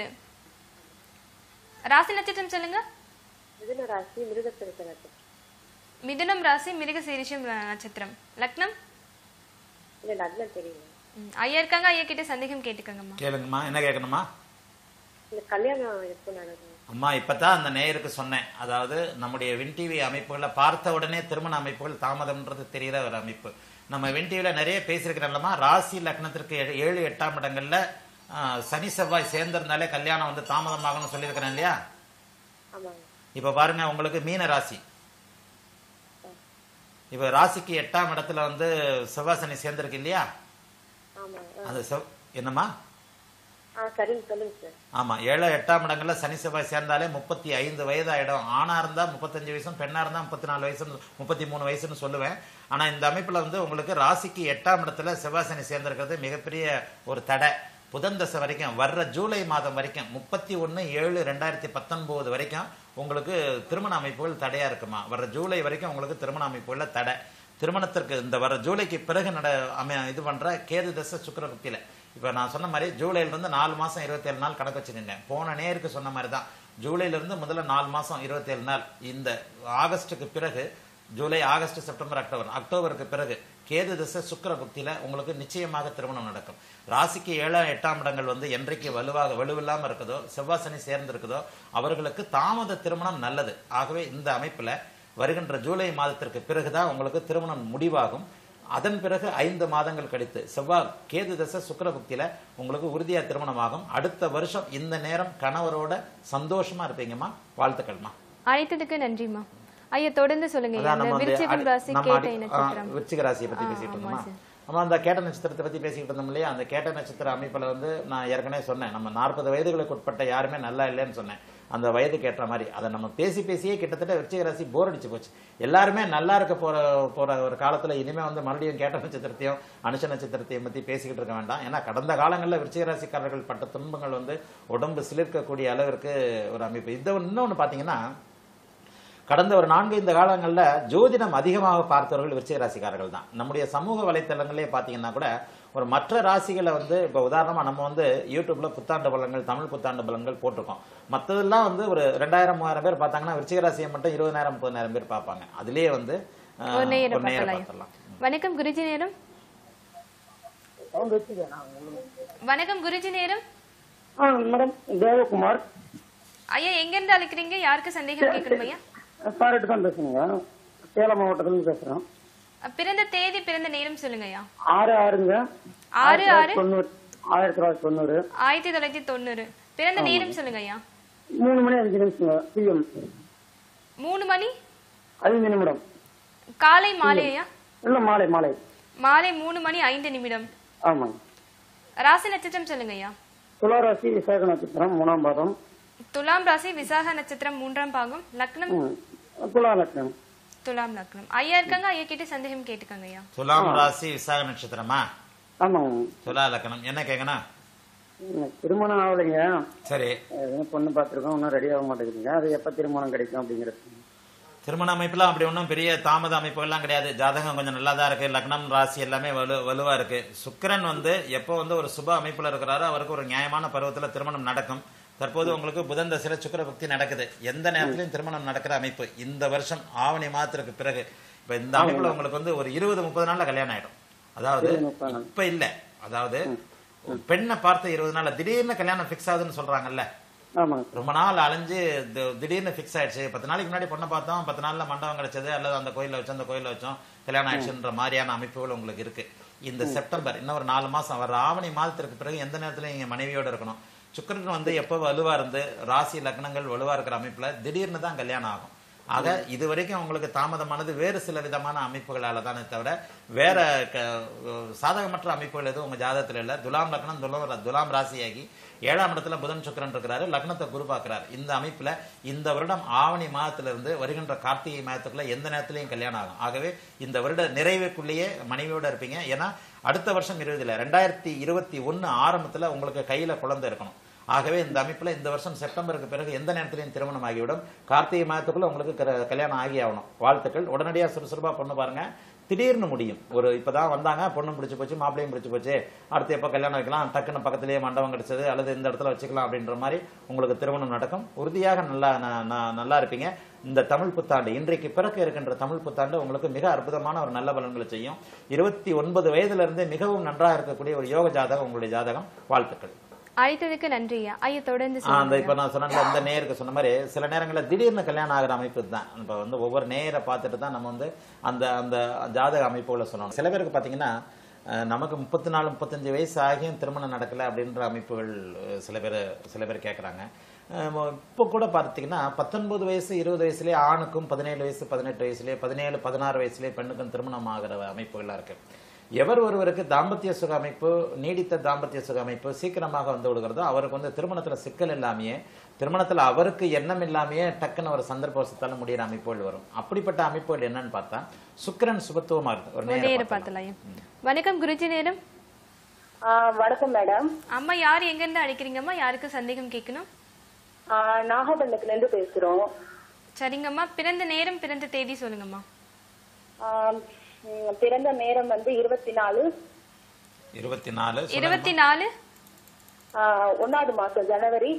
ராசி நட்சத்திரம் சொல்லுங்க மிதுன ராசி மிருகத்திருக்க நட்சத்திரம் மிதுனம் ராசி மிருக சீரிஷம் நட்சத்திரம் லக்னம் இல்ல லக்னம் தெரியல ம், ஐயா இருக்காங்க ஐயா கிட்ட சந்தேகம் கேட்டுக்கோங்கம்மா கேளுங்கம்மா என்ன கேட்கணுமா இந்த கல்யாணம் எப்போ நடக்கும் அம்மா இப்பதான் அந்த நேயருக்கு சொன்னேன் அதாவது நம்முடைய வின் டிவி அமைப்புகளை பார்த்த உடனே திருமண அமைப்புகள் தாமதம்ன்றது தெரிகிற ஒரு அமைப்பு நம்ம வின் டிவில நிறைய பேசியிருக்கிறோம்லமா ராசி லக்னத்திற்கு ஏழு- ஏழு எட்டாம் இடங்கள்ல ஆ, சனி செவ்வாய் சேர்ந்திருந்தாலே கல்யாணம் வந்து தாமதமாகணும்னு சொல்லியிருக்கிறேன் இல்லையா ஆமாங்க இப்ப பாருங்க உங்களுக்கு மீன ராசி இப்ப ராசிக்கு எட்டாம் இடத்துல வந்து செவ்வாய் சனி சேர்ந்திருக்கு இல்லையா ஆமாங்க அது செவ் என்னம்மா ஆ சரிங்க சொல்லுங்க சார் ஆமா ஏழு எட்டாம் இடங்கள்ல சனி செவ்வாய் சேர்ந்தாலே முப்பத்தி ஐந்து வயதாயிடும் ஆணா இருந்தா முப்பத்தஞ்சு வயசும் பெண்ணா இருந்தா முப்பத்தி நாலு வயசுன்னு முப்பத்தி மூணு வயசுன்னு சொல்லுவேன் ஆனா இந்த அமைப்புல வந்து உங்களுக்கு ராசிக்கு எட்டாம் இடத்துல செவ்வாய் சனி சேர்ந்திருக்கிறது மிகப்பெரிய ஒரு தடை புதன் தசை வரைக்கும் வர்ற ஜூலை மாதம் வரைக்கும் முப்பத்தி ஒன்னு ஏழு ரெண்டாயிரத்தி பத்தொன்பது வரைக்கும் உங்களுக்கு திருமண அமைப்புகள் தடையா இருக்குமா வர்ற ஜூலை வரைக்கும் உங்களுக்கு திருமண அமைப்புகள்ல தடை திருமணத்திற்கு இந்த வர ஜூலைக்கு பிறகு நட அமை இது பண்ற கேது தசை சுக்கரபக்தியில இப்ப நான் சொன்ன மாதிரி ஜூலைல இருந்து நாலு மாசம் இருபத்தேழு நாள் கணக்கு வச்சுக்கோங்க போன நேருக்கு சொன்ன மாதிரி தான் ஜூலைல இருந்து முதல்ல நாலு மாசம் இருபத்தேழு நாள் இந்த ஆகஸ்டுக்கு பிறகு ஜூலை ஆகஸ்ட் செப்டம்பர் அக்டோபர் அக்டோபருக்கு பிறகு கேது திசை சுக்கிர புக்தியில உங்களுக்கு நிச்சயமாக திருமணம் நடக்கும் ராசிக்கு ஏழாம் எட்டாம் இடங்கள் வந்து என்றைக்கு வலுவாக வலுவில்லாம இருக்குதோ செவ்வாசனி சேர்ந்து இருக்குதோ அவர்களுக்கு தாமத திருமணம் நல்லது ஆகவே இந்த அமைப்புல வருகின்ற ஜூலை மாதத்திற்கு பிறகுதான் உங்களுக்கு திருமணம் முடிவாகும் அதன் பிறகு ஐந்து மாதங்கள் கழித்து செவ்வாய் கேது தசை சுக்கிர புக்தியில உங்களுக்கு உறுதியா திருமணமாகும் அடுத்த வருஷம் இந்த நேரம் கணவரோட சந்தோஷமா இருப்பீங்கம்மா வாழ்த்துக்கள்மா அழைத்ததுக்கு நன்றிம்மா ஐயா தொடர்ந்து சொல்லுங்க ஐயா. அதான் அந்த நம்ம வந்து விருச்சிகம் அடி- ராசி நம்ம கேட்டை அடி- நட்சத்திரம் ஆ, விருச்சிக ராசியை பத்தி ஆ, பேசிட்டு ஆமா இருந்தோமா சார். நம்ம அந்த கேட்ட நட்சத்திரத்தை பத்தி பேசிக்கிட்டு இருந்தோம் இல்லையா அந்த கேட்ட நட்சத்திர அமைப்புல வந்து நான் ஏற்கனவே சொன்னேன் நம்ம நாற்பது வயதுகளுக்கு உட்பட்ட யாருமே நல்லா இல்லைன்னு சொன்னேன் அந்த வயதுக்கு ஏற்ற மாதிரி அதை நம்ம பேசி பேசியே கிட்டத்தட்ட விருச்சிக ராசி போர் அடிச்சு போச்சு எல்லாருமே நல்லா இருக்க போற போற ஒரு காலத்துல இனிமே வந்து மறுபடியும் கேட்ட நட்சத்திரத்தையும் அனுஷ நட்சத்திரத்தையும் பத்தி பேசிக்கிட்டு இருக்க வேண்டாம் ஏன்னா கடந்த காலங்களில் விருச்சிக ராசிக்காரர்கள் பட்ட துன்பங்கள் வந்து உடம்பு சிலிர்க்கக்கூடிய அளவிற்கு ஒரு அமைப்பு இதை இன்னொன்னு பாத்தீங்கன்னா கடந்த ஒரு நான்கு இந்த காலங்களில் ஜோதிடம் அதிகமாக பார்த்தவர்கள் விருச்சிக ராசிக்காரர்கள் தான் நம்முடைய சமூக வலைத்தளங்களே பார்த்தீங்கன்னா கூட ஒரு மற்ற ராசிகளை வந்து இப்போ உதாரணமாக நம்ம வந்து யூடியூப்ல புத்தாண்டு பலன்கள் தமிழ் புத்தாண்டு பலன்கள் போட்டிருக்கோம் மற்றதெல்லாம் வந்து ஒரு ரெண்டாயிரம் மூவாயிரம் பேர் பார்த்தாங்கன்னா விருச்சிக ராசியை மட்டும் இருபதாயிரம் முப்பதாயிரம் பேர் பார்ப்பாங்க அதுலேயே வந்து அஹ், ஒரு நேரம் ஒரு நேரம் பார்க்கலாம் பார்த்துடலாம் வணக்கம் குருஜி நேரம் வணக்கம் குருஜி நேரம் மேடம் தேவகுமார் ஐயா எங்க இருந்து அழைக்கிறீங்க யாருக்கு சந்தேகம் கேட்கணும் ஐயா சார்ட்டு தான் பேசுறேங்க சேலம் மாவட்டத்துலேருந்து பேசுறோம் பிறந்த தேதி பிறந்த நேரம் சொல்லுங்க ஐயா ஆறு ஆறுங்க ஆறு ஆறு தொண்ணூறு ஆயிரத்தி தொள்ளாயிரத்தி தொண்ணூறு ஆயிரத்தி தொள்ளாயிரத்தி தொண்ணூறு பிறந்த நேரம் சொல்லுங்க ஐயா மூணு மணி அஞ்சு நிமிஷங்க பிஎம் மூணு மணி ஐந்து நிமிடம் காலை மாலை ஐயா இல்ல மாலை மாலை மாலை மூணு மணி ஐந்து நிமிடம் ஆமாங்க ராசி நட்சத்திரம் சொல்லுங்க ஐயா துளாராசி விசாக நட்சத்திரம் மூணாம் பாதம் துலாம் ராசி விசாக நட்சத்திரம் மூன்றாம் பாகம் லக்னம் ம், துலா லக்னம் துலாம் லக்னம் ஐயா இருக்காங்க ஐயா கிட்ட சந்தேகம் கேட்டுக்கங்க ஐயா துலாம் ராசி விசாக நட்சத்திரமா ஆமாங்க துலா லக்கணம் என்ன கேட்கணும் எனக்கு திருமணம் ஆகலைங்க சரி எதுவும் பொண்ணு பார்த்துருக்கோம் இன்னும் ரெடி ஆக மாட்டேங்குதுங்க அது எப்போ திருமணம் கிடைக்கும் அப்படிங்கிறது திருமண அமைப்புலாம் அப்படி ஒன்றும் பெரிய தாமத அமைப்புகள்லாம் கிடையாது ஜாதகம் கொஞ்சம் நல்லா தான் இருக்கு லக்னம் ராசி எல்லாமே வலு வலுவா இருக்கு சுக்கிரன் வந்து எப்போ வந்து ஒரு சுப அமைப்புல இருக்கிறாரோ அவருக்கு ஒரு நியாயமான பருவத்தில் திருமணம் நடக்கும் தற்போது உங்களுக்கு புதன் தசையில சுக்கிர பக்தி நடக்குது எந்த நேரத்திலையும் திருமணம் நடக்கிற அமைப்பு இந்த வருஷம் ஆவணி மாதத்திற்கு பிறகு இப்ப இந்த அமைப்புல உங்களுக்கு வந்து ஒரு இருபது முப்பது நாள்ல கல்யாணம் ஆயிடும் அதாவது இருபது, முப்பது நாள். இப்ப இல்ல அதாவது ஒரு பெண்ணை பார்த்து இருபது நாள்ல திடீர்னு கல்யாணம் ஃபிக்ஸ் ஆகுதுன்னு சொல்றாங்கல்ல ஆமாங்க ரொம்ப நாள் அலைஞ்சு தி- திடீர்னு ஃபிக்ஸ் ஆயிடுச்சு பத்து நாளைக்கு முன்னாடி பொண்ணை பார்த்தோம் பத்து நாள்ல மண்டபம் கிடைச்சது அல்லது அந்த கோயில்ல வச்சோம் அந்த கோயில்ல வச்சோம் கல்யாணம் ஆயிடுச்சுன்ற மாதிரியான அமைப்புகள் உங்களுக்கு இருக்கு இந்த செப்டம்பர் இன்னும் ஒரு நாலு மாசம் வர ஆவணி மாதத்திற்கு பிறகு எந்த நேரத்துல நீங்க மனைவியோட இருக்கணும் சுக்கிரன் வந்து எப்போ வலுவா இருந்து ராசி லக்னங்கள் வலுவா இருக்கிற அமைப்புல திடீர்னு தான் கல்யாணம் ஆகும் ஆக இது வரைக்கும் உங்களுக்கு தாமதமானது வேறு சில விதமான அமைப்புகளால தானே தவிர வேற க- சாதகமற்ற அமைப்புகள் எதுவும் உங்க ஜாதகத்துல இல்ல துலாம் லக்னம் துலாம் துலாம் ராசியாகி ஏழாம் இடத்துல புதன் சுக்கிரன் இருக்கிறாரு லக்னத்தை குரு பார்க்கிறார் இந்த அமைப்புல இந்த வருடம் ஆவணி மாதத்திலிருந்து வருகின்ற கார்த்திகை மாதத்துக்குள்ள எந்த நேரத்திலையும் கல்யாணம் ஆகும் ஆகவே இந்த வருட நிறைவுக்குள்ளேயே மனைவியோட இருப்பீங்க ஏன்னா அடுத்த வருஷம் இருபதுல ரெண்டாயிரத்தி இருபத்தி ஒன்னு ஆரம்பத்துல உங்களுக்கு கையில குழந்தை இருக்கணும் ஆகவே இந்த அமைப்புல இந்த வருஷம் செப்டம்பருக்கு பிறகு எந்த நேரத்திலையும் திருமணம் ஆகிவிடும் கார்த்திகை மாதத்துக்குள்ள உங்களுக்கு கர- கல்யாணம் ஆகி ஆகணும் வாழ்த்துக்கள் உடனடியா சுறுசுறுப்பா பொண்ணு பாருங்க திடீர்னு முடியும் ஒரு இப்பதான் வந்தாங்க பொண்ணும் பிடிச்சு போச்சு மாப்பிளையும் பிடிச்சு போச்சு அடுத்து எப்போ கல்யாணம் வைக்கலாம் டக்குன்னு பக்கத்திலேயே மண்டபம் கிடைச்சது அல்லது இந்த இடத்துல வச்சுக்கலாம் அப்படின்ற மாதிரி உங்களுக்கு திருமணம் நடக்கும் உறுதியாக நல்லா ந- ந- நல்லா இருப்பீங்க இந்த தமிழ் புத்தாண்டு இன்றைக்கு பிறக்க இருக்கின்ற தமிழ் புத்தாண்டு உங்களுக்கு மிக அற்புதமான ஒரு நல்ல பலன்களை செய்யும் இருபத்தி ஒன்பது வயதுல இருந்தே மிகவும் நன்றாக இருக்கக்கூடிய ஒரு யோக ஜாதகம் உங்களுடைய ஜாதகம் வாழ்த்துக்கள் அழைத்ததுக்கு நன்றி ஐயா ஐயா தொடர்ந்து ஆ, அந்த சொல்லுங்க இப்ப நான் சொன்ன இந்த நேருக்கு சொன்ன மாதிரி சில நேரங்களில் திடீர்னு கல்யாணம் ஆகிற அமைப்பு தான் இப்ப வந்து ஒவ்வொரு நேரை பார்த்துட்டு தான் நம்ம வந்து அந்த அந்த ஜாதக அமைப்புகளை சொல்லணும் சில பேருக்கு பாத்தீங்கன்னா அஹ், நமக்கு முப்பத்தி நாலு முப்பத்தஞ்சு வயசு ஆகியும் திருமணம் நடக்கல அப்படின்ற அமைப்புகள் அஹ், சில பேர் சில பேர் கேட்குறாங்க இப்போ கூட பார்த்தீங்கன்னா பத்தொன்பது வயசு இருபது வயசுலேயே ஆணுக்கும் பதினேழு வயசு பதினெட்டு வயசுலேயே பதினேழு பதினாறு வயசுலேயே பெண்ணுக்கும் திருமணம் ஆகிற அமைப்புகள்லாம் இருக்கு எவர் ஒருவருக்கு தாம்பத்திய சுக அமைப்பு நீடித்த தாம்பத்திய சுக அமைப்பு சீக்கிரமாக வந்து விடுகிறதோ அவருக்கு வந்து திருமணத்துல சிக்கல் இல்லாமையே திருமணத்துல அவருக்கு எண்ணம் இல்லாமையே டக்குன்னு ஒரு சந்தர்ப்பத்தால முடியிற அமைப்புகள் வரும் அப்படிப்பட்ட அமைப்புகள் என்னன்னு பார்த்தா சுக்கிரன் சுபத்துவமா இருக்கு ஒரு நேர நேரம் பார்த்தலாம் ஐயா வணக்கம் குருஜி நேரம் ஆ, வணக்கம் மேடம் அம்மா யார் எங்க இருந்து அழைக்கிறீங்கம்மா யாருக்கு சந்தேகம் கேட்கணும் ஆ, நாகப்பட்டினத்துல இருந்து பேசுறோம் சரிங்கம்மா பிறந்த நேரம் பிறந்த தேதி சொல்லுங்கம்மா ஆ, ம், பிறந்த நேரம் வந்து இருபத்தி நாலு இருபத்தி நாலு இருபத்தி நாலு ஆ, ஒண்ணாவது மாசம் ஜனவரி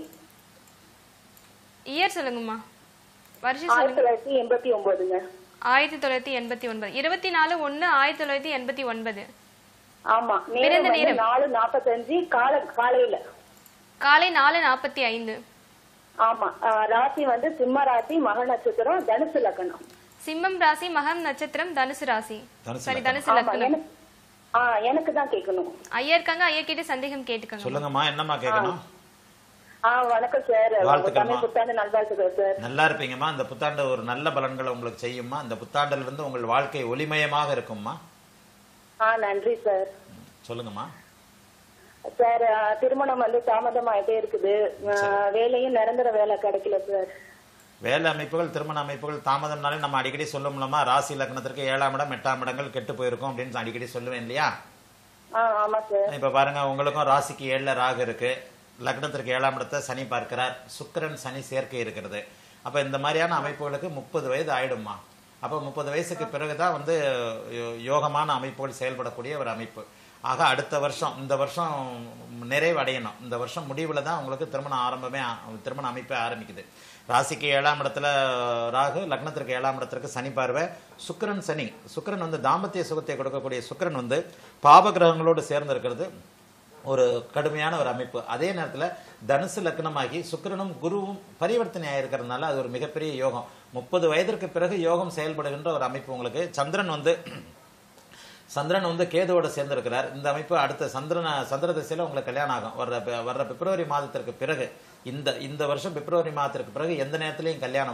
இயர் சொல்லுங்கம்மா வருஷம் ஆயிரத்தி சொல்லுங்க தொள்ளாயிரத்தி எண்பத்தி ஒன்பதுங்க ஆயிரத்தி தொள்ளாயிரத்தி எண்பத்தி ஒன்பது இருபத்தி நாலு ஒன்னு ஆயிரத்தி தொள்ளாயிரத்தி எண்பத்தி ஒன்பது ஆமா பிறந்த நேரம் வந்து நேரம். நாலு நாப்பத்தஞ்சு கால காலையில காலை நாலு நாற்பத்தி ஐந்து ஆமா ஆ, ராசி வந்து சிம்ம ராசி மக நட்சத்திரம் தனுசு லக்கணம் சிம்மம் ராசி மகம் நட்சத்திரம் தனுசு ராசி தனுசு சரி லக்னம். தனுசு ஆமா லக்னம் எனக்கு ஆ எனக்கு தான் கேட்கணும் ஐயா இருக்காங்க ஐயா கிட்ட சந்தேகம் கேட்டுக்கோங்க சொல்லுங்கம்மா என்னம்மா கேட்கணும் ஆ வணக்கம் சார் வாழ்த்துக்கள்மா. தமிழ் புத்தாண்டு நல்வாழ்த்துக்கள் சார் நல்லா இருப்பீங்கம்மா இந்த புத்தாண்டு ஒரு நல்ல பலன்களை உங்களுக்கு செய்யும்மா இந்த புத்தாண்டுல இருந்து உங்கள் வாழ்க்கை ஒளிமயமாக இருக்கும்மா ஆ நன்றி சார் சொல்லுங்கம்மா சார் ஆ, திருமணம் வந்து தாமதம் ஆயிட்டே இருக்குது ஆ, வேலையும் நிரந்தர வேலை கிடைக்கல சார் வேலை அமைப்புகள் திருமண அமைப்புகள் தாமதம்னாலே நம்ம அடிக்கடி சொல்லும்லமா ராசி லக்னத்திற்கு ஏழாம் இடம் எட்டாம் இடங்கள் கெட்டு போயிருக்கும் அப்படின்னு அடிக்கடி சொல்லுவேன் இல்லையா ஆ ஆமா சார் இப்ப பாருங்க உங்களுக்கும் ராசிக்கு ஏழுல ராகு இருக்கு லக்னத்திற்கு ஏழாம் இடத்தை சனி பார்க்கிறார் சுக்கிரன் சனி சேர்க்கை இருக்கிறது அப்ப இந்த மாதிரியான அமைப்புகளுக்கு முப்பது வயது ஆயிடுமா அப்ப முப்பது வயசுக்கு பிறகுதான் வந்து யோ- யோகமான அமைப்புகள் செயல்படக்கூடிய ஒரு அமைப்பு ஆக அடுத்த வருஷம் இந்த வருஷம் நிறைவடையணும் இந்த வருஷம் முடிவுல தான் உங்களுக்கு திருமணம் ஆரம்பமே ஆ- திருமண அமைப்பே ஆரம்பிக்குது ராசிக்கு ஏழாம் இடத்துல ராகு லக்னத்திற்கு ஏழாம் இடத்திற்கு சனி பார்வை சுக்கிரன் சனி சுக்கிரன் வந்து தாம்பத்திய சுகத்தை கொடுக்கக்கூடிய சுக்கிரன் வந்து பாப கிரகங்களோடு சேர்ந்து இருக்கிறது ஒரு கடுமையான ஒரு அமைப்பு அதே நேரத்துல தனுசு லக்னமாகி சுக்கிரனும் குருவும் பரிவர்த்தனை ஆயிருக்கிறதுனால அது ஒரு மிகப்பெரிய யோகம் முப்பது வயதிற்கு பிறகு யோகம் செயல்படுகின்ற ஒரு அமைப்பு உங்களுக்கு சந்திரன் வந்து சந்திரன் வந்து கேதுவோட சேர்ந்திருக்கிறார் இந்த அமைப்பு அடுத்த சந்திரன சந்திர திசையில உங்களுக்கு கல்யாணம் ஆகும் வர்ற பி- வர்ற பிப்ரவரி மாதத்திற்கு பிறகு இந்த இந்த வருஷம் பிப்ரவரி மாதத்திற்கு பிறகு எந்த நேரத்திலையும் கல்யாணமா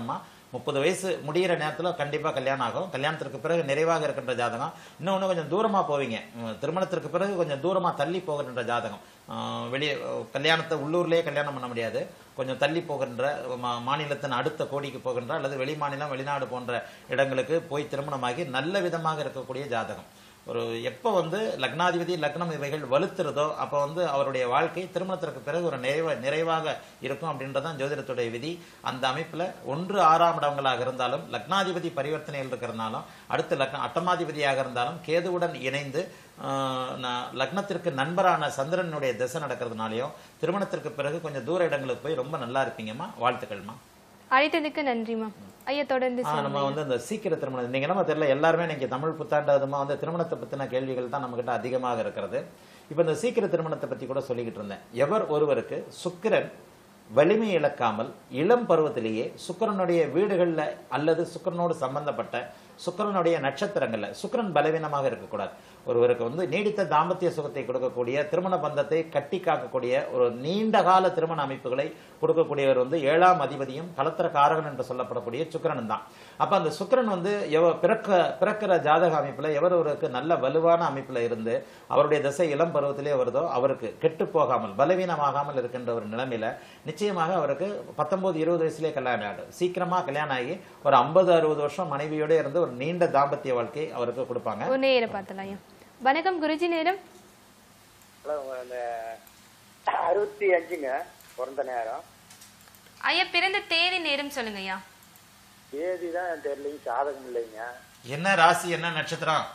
முப்பது வயசு முடியிற நேரத்துல கண்டிப்பா கல்யாணம் ஆகும் கல்யாணத்திற்கு பிறகு நிறைவாக இருக்கின்ற ஜாதகம் இன்னொன்னு கொஞ்சம் தூரமா போவீங்க உம், திருமணத்திற்கு பிறகு கொஞ்சம் தூரமா தள்ளி போகின்ற ஜாதகம் ஆஹ், வெளியே கல்யாணத்தை உள்ளூர்லயே கல்யாணம் பண்ண முடியாது கொஞ்சம் தள்ளி போகின்ற மா- மாநிலத்தின் அடுத்த கோடிக்கு போகின்ற அல்லது வெளி மாநிலம் வெளிநாடு போன்ற இடங்களுக்கு போய் திருமணமாகி நல்ல விதமாக இருக்கக்கூடிய ஜாதகம் ஒரு எப்போ வந்து லக்னாதிபதி லக்னம் இவைகள் வலுத்துறதோ அப்போ வந்து அவருடைய வாழ்க்கை திருமணத்திற்கு பிறகு ஒரு நிறைவா நிறைவாக இருக்கும் அப்படின்றதான் ஜோதிடத்துடைய விதி அந்த அமைப்புல ஒன்று ஆறாம் இடங்களாக இருந்தாலும் லக்னாதிபதி பரிவர்த்தனையில் இருக்கிறதுனாலும் அடுத்து லக்ன அட்டமாதிபதியாக இருந்தாலும் கேதுவுடன் இணைந்து ஆஹ், ந- லக்னத்திற்கு நண்பரான சந்திரனுடைய திசை நடக்கிறதுனாலையும் திருமணத்திற்கு பிறகு கொஞ்சம் தூர இடங்களுக்கு போய் ரொம்ப நல்லா இருப்பீங்கம்மா வாழ்த்துக்கள்மா அழைத்ததுக்கு நன்றிமா ஐயா தொடர்ந்து ஆ, நம்ம வந்து இந்த சீக்கிர திருமணம் நீங்க நம்ம தெரியல எல்லாருமே இன்னைக்கு தமிழ் புத்தாண்டு அதுமா வந்து திருமணத்தை பத்தின கேள்விகள் தான் நம்ம கிட்ட அதிகமாக இருக்கிறது இப்ப இந்த சீக்கிர திருமணத்தை பத்தி கூட சொல்லிக்கிட்டு இருந்தேன் எவர் ஒருவருக்கு சுக்கிரன் வலிமை இழக்காமல் இளம் பருவத்திலேயே சுக்கிரனுடைய வீடுகள்ல அல்லது சுக்கிரனோடு சம்பந்தப்பட்ட சுக்கிரனுடைய நட்சத்திரங்கள்ல சுக்கிரன் பலவீனமாக இருக்கக்கூடாது ஒருவருக்கு வந்து நீடித்த தாம்பத்திய சுகத்தை கொடுக்கக்கூடிய திருமண பந்தத்தை கட்டி காக்கக்கூடிய ஒரு நீண்ட கால திருமண அமைப்புகளை கொடுக்கக்கூடியவர் வந்து ஏழாம் அதிபதியும் கலத்திர காரகன் என்று சொல்லப்படக்கூடிய சுக்கிரன் தான் அப்ப அந்த சுக்கிரன் வந்து எவ பிறக்க பிறக்கிற ஜாதக அமைப்புல எவர் ஒருவருக்கு நல்ல வலுவான அமைப்புல இருந்து அவருடைய திசை இளம் பருவத்திலே வருதோ அவருக்கு கெட்டு போகாமல் பலவீனமாகாமல் இருக்கின்ற ஒரு நிலைமையில நிச்சயமாக அவருக்கு பத்தொன்பது இருபது வயசுலயே கல்யாணம் ஆகிடும் சீக்கிரமா கல்யாணம் ஆகி ஒரு ஐம்பது அறுபது வருஷம் மனைவியோட இருந்து ஒரு நீண்ட தாம்பத்திய வாழ்க்கை அவருக்கு கொடுப்பாங்க ஒரு நேர பார்த்தலாம் ஐயா வணக்கம் குருஜி நேரம் ஹலோ அந்த அறுபத்தி அஞ்சுங்க பிறந்த நேரம் ஐயா பிறந்த தேதி நேரம் சொல்லுங்க ஐயா தேதி தான் தெரியலைங்க சாதகம் இல்லைங்க என்ன ராசி என்ன நட்சத்திரம்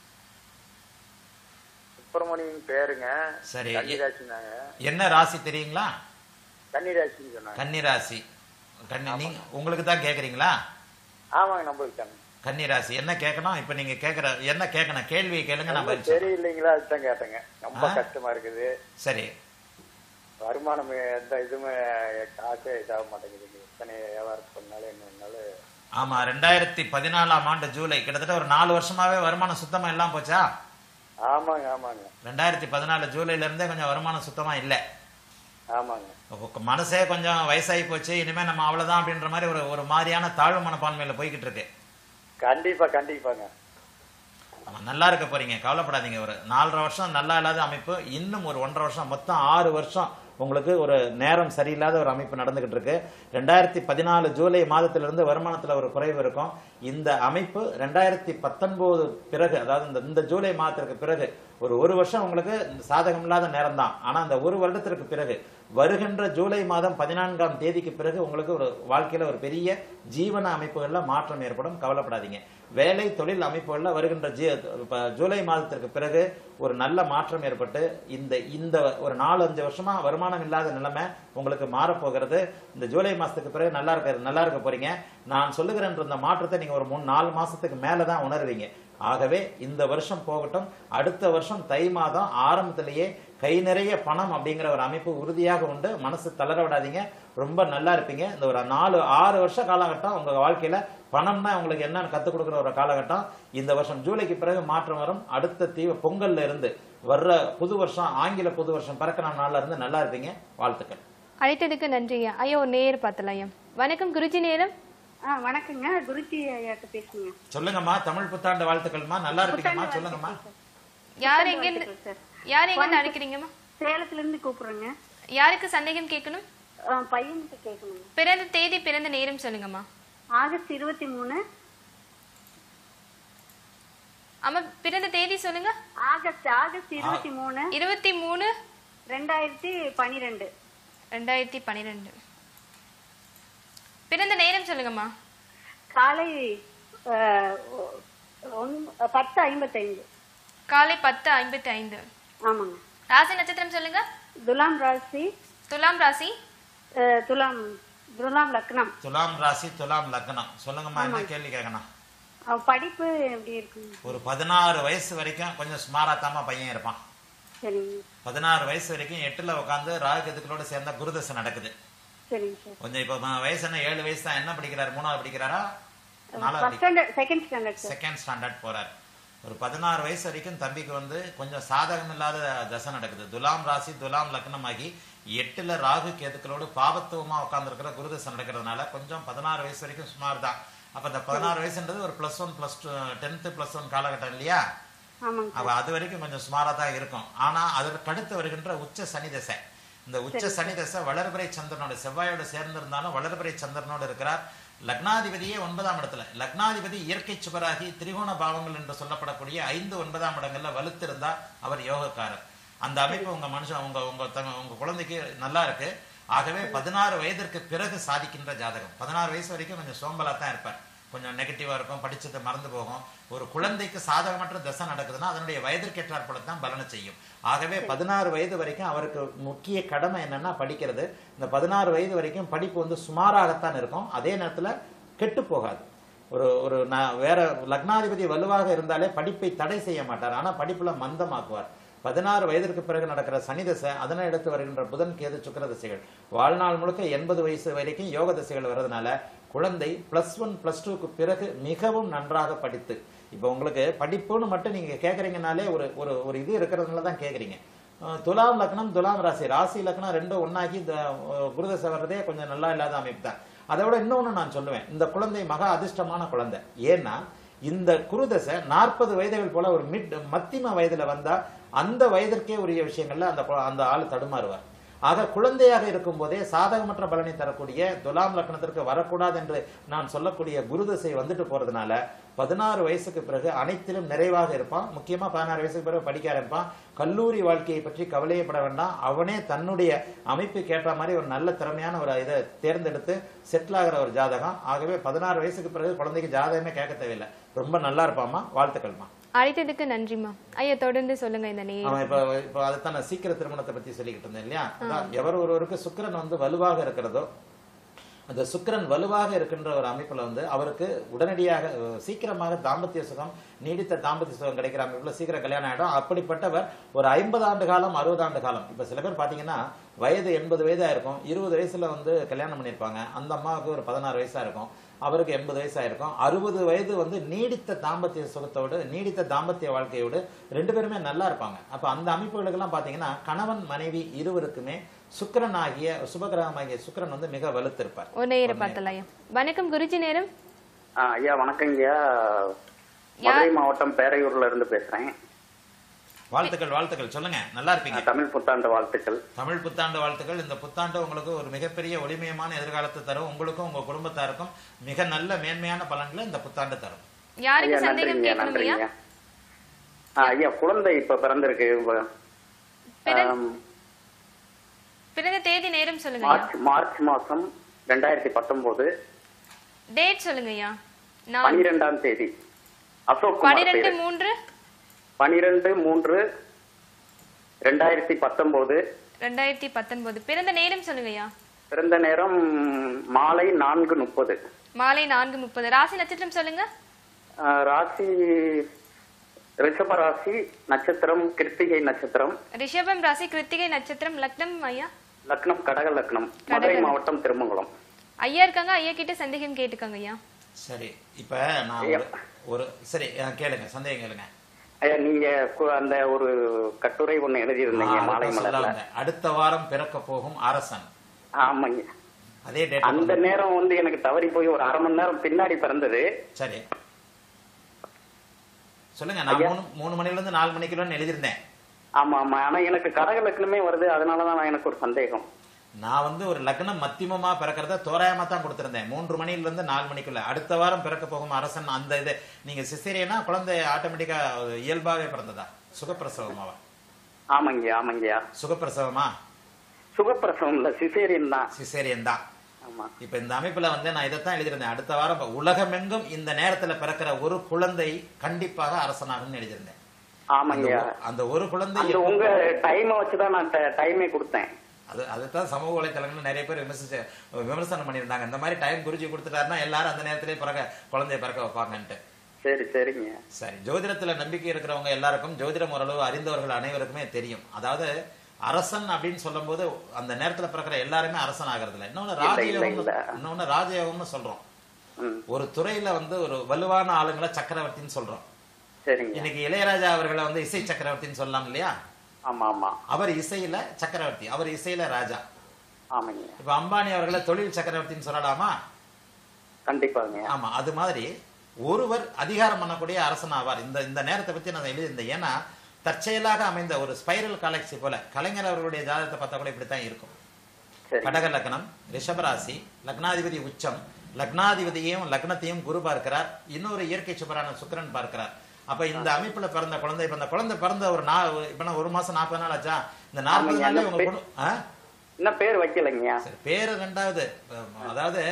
சுப்பிரமணியன் பேருங்க சரி. கன்னிராசினாங்க என்ன ராசி தெரியுங்களா கன்னிராசின்னு சொன்னாங்க கன்னிராசி கன்னி நீங்க உங்களுக்கு தான் கேக்குறீங்களா ஆமாங்க நம்மளுக்கு தாங்க கன்னி ராசி என்ன கேட்கணும் இப்ப நீங்க கேக்குற என்ன கேட்கணும் கேள்வியை கேளுங்க நான் பதில் சொல்றேன். தெரியலைங்களா அதுதான் கேட்டேங்க ரொம்ப ஆ? கஷ்டமா இருக்குது சரி வருமானம் எந்த இதுவுமே காசே இதாக மாட்டேங்குதுங்க எத்தனை வியாபாரம் பண்ணாலும் என்ன பண்ணாலும் ஆமா ரெண்டாயிரத்தி பதினாலாம் ஆண்டு ஜூலை கிட்டத்தட்ட ஒரு நாலு வருஷமாவே வருமானம் சுத்தமா எல்லாம் போச்சா ஆமாங்க ஆமாங்க ரெண்டாயிரத்தி பதினாலு ஜூலைல இருந்தே கொஞ்சம் வருமானம் சுத்தமா இல்ல ஆமாங்க உங்க மனசே கொஞ்சம் வயசாகி போச்சு இனிமே நம்ம அவ்வளவுதான் அப்படின்ற மாதிரி ஒரு ஒரு மாதிரியான தாழ்வு மனப்பான்மையில போய்கிட்டு இருக்கு கண்டிப்பா கண்டிப்பாங்க ஆமா, நல்லா இருக்க போறீங்க கவலைப்படாதீங்க ஒரு நாலரை வருஷம் நல்லா இல்லாத அமைப்பு இன்னும் ஒரு ஒன்றரை வருஷம் மொத்தம் ஆறு வருஷம் உங்களுக்கு ஒரு நேரம் சரியில்லாத ஒரு அமைப்பு நடந்துகிட்டு இருக்கு ரெண்டாயிரத்தி பதினாலு ஜூலை மாதத்திலிருந்து வருமானத்துல ஒரு குறைவு இருக்கும் இந்த அமைப்பு ரெண்டாயிரத்தி பத்தொன்பது பிறகு அதாவது இந்த இந்த ஜூலை மாதத்திற்கு பிறகு ஒரு ஒரு வருஷம் உங்களுக்கு சாதகம் இல்லாத நேரம் தான் ஆனா அந்த ஒரு வருடத்திற்கு பிறகு வருகின்ற ஜூலை மாதம் பதினான்காம் தேதிக்கு பிறகு உங்களுக்கு ஒரு வாழ்க்கையில ஒரு பெரிய ஜீவன அமைப்புகள்ல மாற்றம் ஏற்படும் கவலைப்படாதீங்க வேலை தொழில் அமைப்புகள்ல வருகின்ற ஜீ இப்ப ஜூலை மாதத்திற்கு பிறகு ஒரு நல்ல மாற்றம் ஏற்பட்டு இந்த இந்த ஒரு நாலு அஞ்சு வருஷமா வருமானம் இல்லாத நிலைமை உங்களுக்கு மாறப்போகிறது இந்த ஜூலை மாசத்துக்கு பிறகு நல்லா இருக்க நல்லா இருக்க போறீங்க நான் சொல்லுகிறேன் இந்த மாற்றத்தை நீங்க ஒரு மூணு நாலு மாசத்துக்கு மேலதான் உணர்வீங்க ஆகவே இந்த வருஷம் போகட்டும் அடுத்த வருஷம் தை மாதம் ஆரம்பத்திலேயே கை நிறைய பணம் அப்படிங்கிற ஒரு அமைப்பு உறுதியாக உண்டு மனசு தளர விடாதீங்க ரொம்ப நல்லா இருப்பீங்க இந்த ஒரு நாலு ஆறு வருஷ காலகட்டம் உங்க வாழ்க்கையில பணம்னா உங்களுக்கு என்னன்னு கத்துக் கொடுக்குற ஒரு காலகட்டம் இந்த வருஷம் ஜூலைக்கு பிறகு மாற்றம் வரும் அடுத்த தீவ பொங்கல்ல இருந்து வர்ற புது வருஷம் ஆங்கில புது வருஷம் பிறக்கிற நாள்ல இருந்து நல்லா இருப்பீங்க வாழ்த்துக்கள் அழைத்ததுக்கு நன்றி ஐயா ஐயா ஒரு நேர் பார்த்தலாம் ஐயா வணக்கம் குருஜி நேரம் ஆ வணக்கங்க குருஜி ஐயாட்ட பேசுங்க சொல்லுங்கம்மா தமிழ் புத்தாண்டு வாழ்த்துக்கள்மா நல்லா இருக்கீங்கம்மா சொல்லுங்கம்மா யார் எங்க சார் யார் எங்க அழைக்கிறீங்கம்மா சேலத்துல இருந்து கூப்பிடுறேங்க யாருக்கு சந்தேகம் கேட்கணும் ஆ, பையனுக்கு கேட்கணுங்க பிறந்த தேதி பிறந்த நேரம் சொல்லுங்கம்மா ஆகஸ்ட் இருபத்தி மூணு ஆமா பிறந்த தேதி சொல்லுங்க ஆகஸ்ட் ஆகஸ்ட் இருபத்தி மூணு இருபத்தி மூணு ரெண்டாயிரத்தி பனிரெண்டு ரெண்டாயிரத்தி பன்னிரெண்டு பிறந்த நேரம் சொல்லுங்கம்மா காலை ஆ, ஒ- ஒன்- பத்து ஐம்பத்தைந்து காலை பத்து ஐம்பத்தி ஐந்து ஆமாங்க ராசி நட்சத்திரம் சொல்லுங்க துலாம் ராசி துலாம் ராசி ஆ, துலாம் துலாம் லக்னம் துலாம் ராசி துலாம் லக்னம் சொல்லுங்கம்மா என்ன கேள்வி கேட்கணும் அவ படிப்பு எப்படி இருக்குங்க ஒரு பதினாறு வயசு வரைக்கும் கொஞ்சம் ஸ்மாராத்தாம பையன் இருப்பான் சரிங்க பதினாறு வயசு வரைக்கும் எட்டுல உட்காந்து ராகுகதுக்களோட சேர்ந்த குருதசை நடக்குது சரிங்க சார் கொஞ்சம் இப்ப ம- வயசு என்ன ஏழு வயசு தான் என்ன படிக்கிறாரு மூணாவது படிக்கிறாரா நாலாவது first standard second standard sir second standard போறாரு ஒரு பதினாறு வயசு வரைக்கும் தம்பிக்கு வந்து கொஞ்சம் சாதகம் இல்லாத தசை நடக்குது துலாம் ராசி துலாம் லக்னம் ஆகி எட்டுல ராகு கேதுக்களோடு பாபத்துவமா உட்கார்ந்துருக்கிற குருதசை நடக்கிறதுனால கொஞ்சம் பதினாறு வயசு வரைக்கும் சுமார் தான் அப்ப இந்த பதினாறு வயசுன்றது ஒரு plus one plus two tenth plus one காலகட்டம் இல்லையா ஆமாங்க அவ அது வரைக்கும் கொஞ்சம் சுமாரா தான் இருக்கும் ஆனா அதற்கு அடுத்து வருகின்ற உச்ச சனி தசை இந்த உச்ச சனி தசை வளர்பிறை சந்திரனோட செவ்வாயோட சேர்ந்திருந்தாலும் வளர்பிறை சந்திரனோட இருக்கிறார் லக்னாதிபதியே ஒன்பதாம் இடத்துல லக்னாதிபதி இயற்கை சுபராகி திரிகோண பாவங்கள் என்று சொல்லப்படக்கூடிய ஐந்து ஒன்பதாம் இடங்கள்ல வலுத்திருந்தா அவர் யோகக்காரர் அந்த அமைப்பு உங்க மனுஷன் உங்க உங்க தங்க- உங்க குழந்தைக்கு நல்லா இருக்கு ஆகவே பதினாறு வயதிற்கு பிறகு சாதிக்கின்ற ஜாதகம் பதினாறு வயசு வரைக்கும் கொஞ்சம் சோம்பலா தான் இருப்பார் கொஞ்சம் நெகட்டிவா இருக்கும் படிச்சது மறந்து போகும் ஒரு குழந்தைக்கு சாதகமற்ற தசை நடக்குதுன்னா அதனுடைய வயதிற்கு ஏற்றாற்போல தான் பலனை செய்யும் ஆகவே பதினாறு வயது வரைக்கும் அவருக்கு முக்கிய கடமை என்னன்னா படிக்கிறது இந்த பதினாறு வயது வரைக்கும் படிப்பு வந்து சுமாராகத்தான் இருக்கும் அதே நேரத்துல கெட்டு போகாது ஒரு ஒரு நான் வேற லக்னாதிபதி வலுவாக இருந்தாலே படிப்பை தடை செய்ய மாட்டார் ஆனா படிப்புல மந்தமாக்குவார் பதினாறு வயதிற்கு பிறகு நடக்கிற சனி தசை அதனை அடுத்து வருகின்ற புதன் கேது சுக்கிர தசைகள் வாழ்நாள் முழுக்க எண்பது வயசு வரைக்கும் யோக தசைகள் வர்றதுனால குழந்தை பிளஸ் ஒன் பிளஸ் டூக்கு பிறகு மிகவும் நன்றாக படித்து இப்போ உங்களுக்கு படிப்புன்னு மட்டும் நீங்க கேக்குறீங்கனாலே ஒரு ஒரு ஒரு இது இருக்கிறதுனால தான் கேக்குறீங்க அஹ் துலாம் லக்னம் துலாம் ராசி ராசி லக்னம் ரெண்டும் ஒன்னாகி இந்த அஹ், குருதசை வர்றதே கொஞ்சம் நல்லா இல்லாத அமைப்பு தான் அதை விட இன்னொன்னு நான் சொல்லுவேன் இந்த குழந்தை மகா அதிர்ஷ்டமான குழந்தை ஏன்னா இந்த குருதசை நாற்பது வயதுகள் போல ஒரு மிட் மத்திம வயதுல வந்தா அந்த வயதிற்கே உரிய விஷயங்கள்ல அந்த கு- அந்த ஆள் தடுமாறுவார் ஆக குழந்தையாக இருக்கும் போதே சாதகமற்ற பலனை தரக்கூடிய துலாம் லக்னத்திற்கு வரக்கூடாது என்று நான் சொல்லக்கூடிய குருதசை வந்துட்டு போறதுனால பதினாறு வயசுக்கு பிறகு அனைத்திலும் நிறைவாக இருப்பான் முக்கியமா பதினாறு வயசுக்கு பிறகு படிக்க ஆரம்பிப்பான் கல்லூரி வாழ்க்கையை பற்றி கவலையப்பட வேண்டாம் அவனே தன்னுடைய அமைப்புக்கு ஏற்ற மாதிரி ஒரு நல்ல திறமையான ஒரு இதை தேர்ந்தெடுத்து செட்டில் ஆகிற ஒரு ஜாதகம் ஆகவே பதினாறு வயசுக்கு பிறகு குழந்தைக்கு ஜாதகமே கேட்க தேவையில்லை ரொம்ப நல்லா இருப்பாம்மா வாழ்த்துக்கள்மா அழைத்ததுக்கு நன்றிம்மா ஐயா தொடர்ந்து சொல்லுங்க இந்த நேரம் அவன் இப்ப இப்ப அதைத்தான் நான் சீக்கிர திருமணத்தை பத்தி சொல்லிக்கிட்டு இருந்தேன் இல்லையா அதான் எவர் ஒருவருக்கு சுக்கிரன் வந்து வலுவாக இருக்கிறதோ அந்த சுக்கிரன் வலுவாக இருக்கின்ற ஒரு அமைப்புல வந்து அவருக்கு உடனடியாக அஹ், சீக்கிரமாக தாம்பத்திய சுகம் நீடித்த தாம்பத்திய சுகம் கிடைக்கிற அமைப்புல சீக்கிரம் கல்யாணம் ஆயிடும் அப்படிப்பட்டவர் ஒரு ஐம்பது ஆண்டு காலம் அறுபது ஆண்டு காலம் இப்ப சில பேர் பாத்தீங்கன்னா வயது எண்பது வயதா இருக்கும் இருபது வயசுல வந்து கல்யாணம் பண்ணியிருப்பாங்க அந்த அம்மாவுக்கு ஒரு பதினாறு வயசா இருக்கும் அவருக்கு எண்பது வயசா இருக்கும் அறுபது வயது வந்து நீடித்த தாம்பத்திய சுகத்தோடு நீடித்த தாம்பத்திய வாழ்க்கையோடு ரெண்டு பேருமே நல்லா இருப்பாங்க அப்ப அந்த அமைப்புகளுக்கெல்லாம் பாத்தீங்கன்னா கணவன் மனைவி இருவருக்குமே சுக்கிரன் ஆகிய சுபகிரகம் ஆகிய சுக்கிரன் வந்து மிக வலுத்திருப்பார் ஒரு நேரம் பார்த்தலாம் ஐயா வணக்கம் குருஜி நேரம் ஆ, ஐயா வணக்கம் ஐயா மதுரை மாவட்டம் பேரையூர்ல இருந்து பேசுறேன் வாழ்த்துக்கள் வாழ்த்துக்கள் சொல்லுங்க நல்லா இருப்பீங்க தமிழ் புத்தாண்டு வாழ்த்துக்கள் தமிழ் புத்தாண்டு வாழ்த்துக்கள் இந்த புத்தாண்டு உங்களுக்கு ஒரு மிகப்பெரிய ஒளிமயமான எதிர்காலத்தை தரும் உங்களுக்கும் உங்க குடும்பத்தாருக்கும் மிக நல்ல மேன்மையான பலன்களை இந்த புத்தாண்டு தரும் யாருக்கு ஐயா சந்தேகம் நன்றிங்க கேட்கணும் ஐயா நன்றிங்க ஆ, ஐயா குழந்தை இப்ப பிறந்திருக்கு இப்ப, பிறந்த- ஆம், பிறந்த தேதி நேரம் சொல்லுங்க ஐயா மார்ச் மார்ச் மாசம் ரெண்டாயிரத்தி பத்தொன்பது டேட் சொல்லுங்க ஐயா நான் பனிரெண்டாம் தேதி அசோக் குமார் பனிரெண்டு பேரு. மூன்று பனிரெண்டு மூன்று ரெண்டாயிரத்தி பத்தொன்பது ரெண்டாயிரத்தி பத்தொன்பது பிறந்த நேரம் சொல்லுங்க ஐயா பிறந்த நேரம் மாலை நான்கு முப்பது மாலை நான்கு முப்பது ராசி நட்சத்திரம் சொல்லுங்க ராசி ரிஷப ராசி நட்சத்திரம் கிருத்திகை நட்சத்திரம் ரிஷபம் ராசி கிருத்திகை நட்சத்திரம் லக்னம் ஐயா லக்னம் கடக லக்னம் மதுரை மாவட்டம் திருமங்கலம் ஐயா இருக்காங்க ஐயா கிட்ட சந்தேகம் கேட்டுக்கோங்க ஐயா சரி இப்ப நான் ஒரு- ஒரு சரி அஹ், கேளுங்க சந்தேகம் கேளுங்க ஐயா நீங்க கு- அந்த ஒரு கட்டுரை ஒண்ணு எழுதியிருந்தீங்க ஆ, மாலை அதான் சொல்ல மலர்ல வந்தேன். அடுத்த வாரம் பிறக்க போகும் அரசன் ஆமாங்க அதே டேட் அந்த நேரம் வந்து எனக்கு தவறி போய் ஒரு அரை மணி நேரம் பின்னாடி பிறந்தது சரி சொல்லுங்க நான் மூணு மூணு மணில இருந்து நாலு மணிக்குள்ள எழுதியிருந்தேன் ஆமா ஆமா ஆனா எனக்கு கடக லக்னமே வருது அதனாலதான் நான் எனக்கு ஒரு சந்தேகம் நான் வந்து ஒரு லக்னம் மத்தியமமா பிறக்கிறத தோராயமா தான் கொடுத்திருந்தேன் மூன்று மணில இருந்து நாலு மணிக்குள்ள அடுத்த வாரம் பிறக்க போகும் அரசன் அந்த இது நீங்க சிசேரியனா குழந்தை ஆட்டோமேட்டிக்கா இயல்பாவே பிறந்ததா சுகப்பிரசவமாவா ஆமாங்கய்யா ஆமாங்கய்யா சுகப்பிரசவமா சுகப்பிரசவம் இல்ல சிசேரியன் தான் சிசேரியன் தான் ஆமா இப்ப இந்த அமைப்புல வந்து நான் இதைத்தான் எழுதியிருந்தேன் அடுத்த வாரம் இப்ப உலகமெங்கும் இந்த நேரத்துல பிறக்கிற ஒரு குழந்தை கண்டிப்பாக அரசனாகும்னு எழுதியிருந்தேன் ஆமாங்கய்யா அந்த- அந்த ஒரு குழந்தை அந்த உங்க டைமை வச்சுதான் நான் டைமே கொடுத்தேன் அது அதுதான் சமூக வலைத்தளங்கள்ல நிறைய பேர் விமர்சிச்சு விமர்சனம் பண்ணியிருந்தாங்க இந்த மாதிரி டைம் குருஜி கொடுத்துட்டாருன்னா எல்லாரும் அந்த நேரத்திலே பிறக்க குழந்தைய பிறக்க வைப்பாங்கன்ட்டு சரி சரிங்க சரி ஜோதிடத்துல நம்பிக்கை இருக்கிறவங்க எல்லாருக்கும் ஜோதிடம் ஓரளவு அறிந்தவர்கள் அனைவருக்குமே தெரியும் அதாவது அரசன் அப்படின்னு சொல்லும்போது அந்த நேரத்துல பிறக்கிற எல்லாருமே அரசன் ஆகிறது இல்ல இன்னொன்னு இல்ல, ராஜயோகம் இல்ல. இன்னொன்னு ராஜயோகம்னு சொல்றோம் ம் ஒரு துறையில வந்து ஒரு வலுவான ஆளுங்களை சக்கரவர்த்தின்னு சொல்றோம் சரிங்க இன்னைக்கு இளையராஜா அவர்களை வந்து இசை சக்கரவர்த்தின்னு சொல்லலாம் இல்லையா ஆமா ஆமா அவர் இசையில சக்கரவர்த்தி அவர் இசையில ராஜா ஆமாங்க இப்ப அம்பானி அவர்களை தொழில் சக்கரவர்த்தின்னு சொல்லலாமா கண்டிப்பாங்க ஆமா அது மாதிரி ஒருவர் அதிகாரம் பண்ணக்கூடிய அரசன் ஆவார் இந்த இந்த நேரத்தை பத்தி நான் எழுதியிருந்தேன் ஏன்னா தற்செயலாக அமைந்த ஒரு ஸ்பைரல் காலக்சி போல கலைஞர் அவர்களுடைய ஜாதகத்தை பார்த்தா கூட இப்படித்தான் இருக்கும் சரி கடக லக்னம் ரிஷபராசி லக்னாதிபதி உச்சம் லக்னாதிபதியையும் லக்னத்தையும் குரு பார்க்கிறார் இன்னொரு இயற்கை சுபரான சுக்கிரன் பார்க்கிறார் அப்ப இந்த அமைப்புல பிறந்த குழந்தை இப்ப இந்த குழந்தை பிறந்த ஒரு நா இப்ப நான் ஒரு மாசம் நாற்பது நாள் ஆச்சா இந்த நாற்பது ஆமாங்க, நாள்ல அந்த உங்க பெ- குடு- ஆ? இன்னும் பேர் வைக்கலைங்கய்யா சரி பேரு ரெண்டாவது அஹ், அதாவது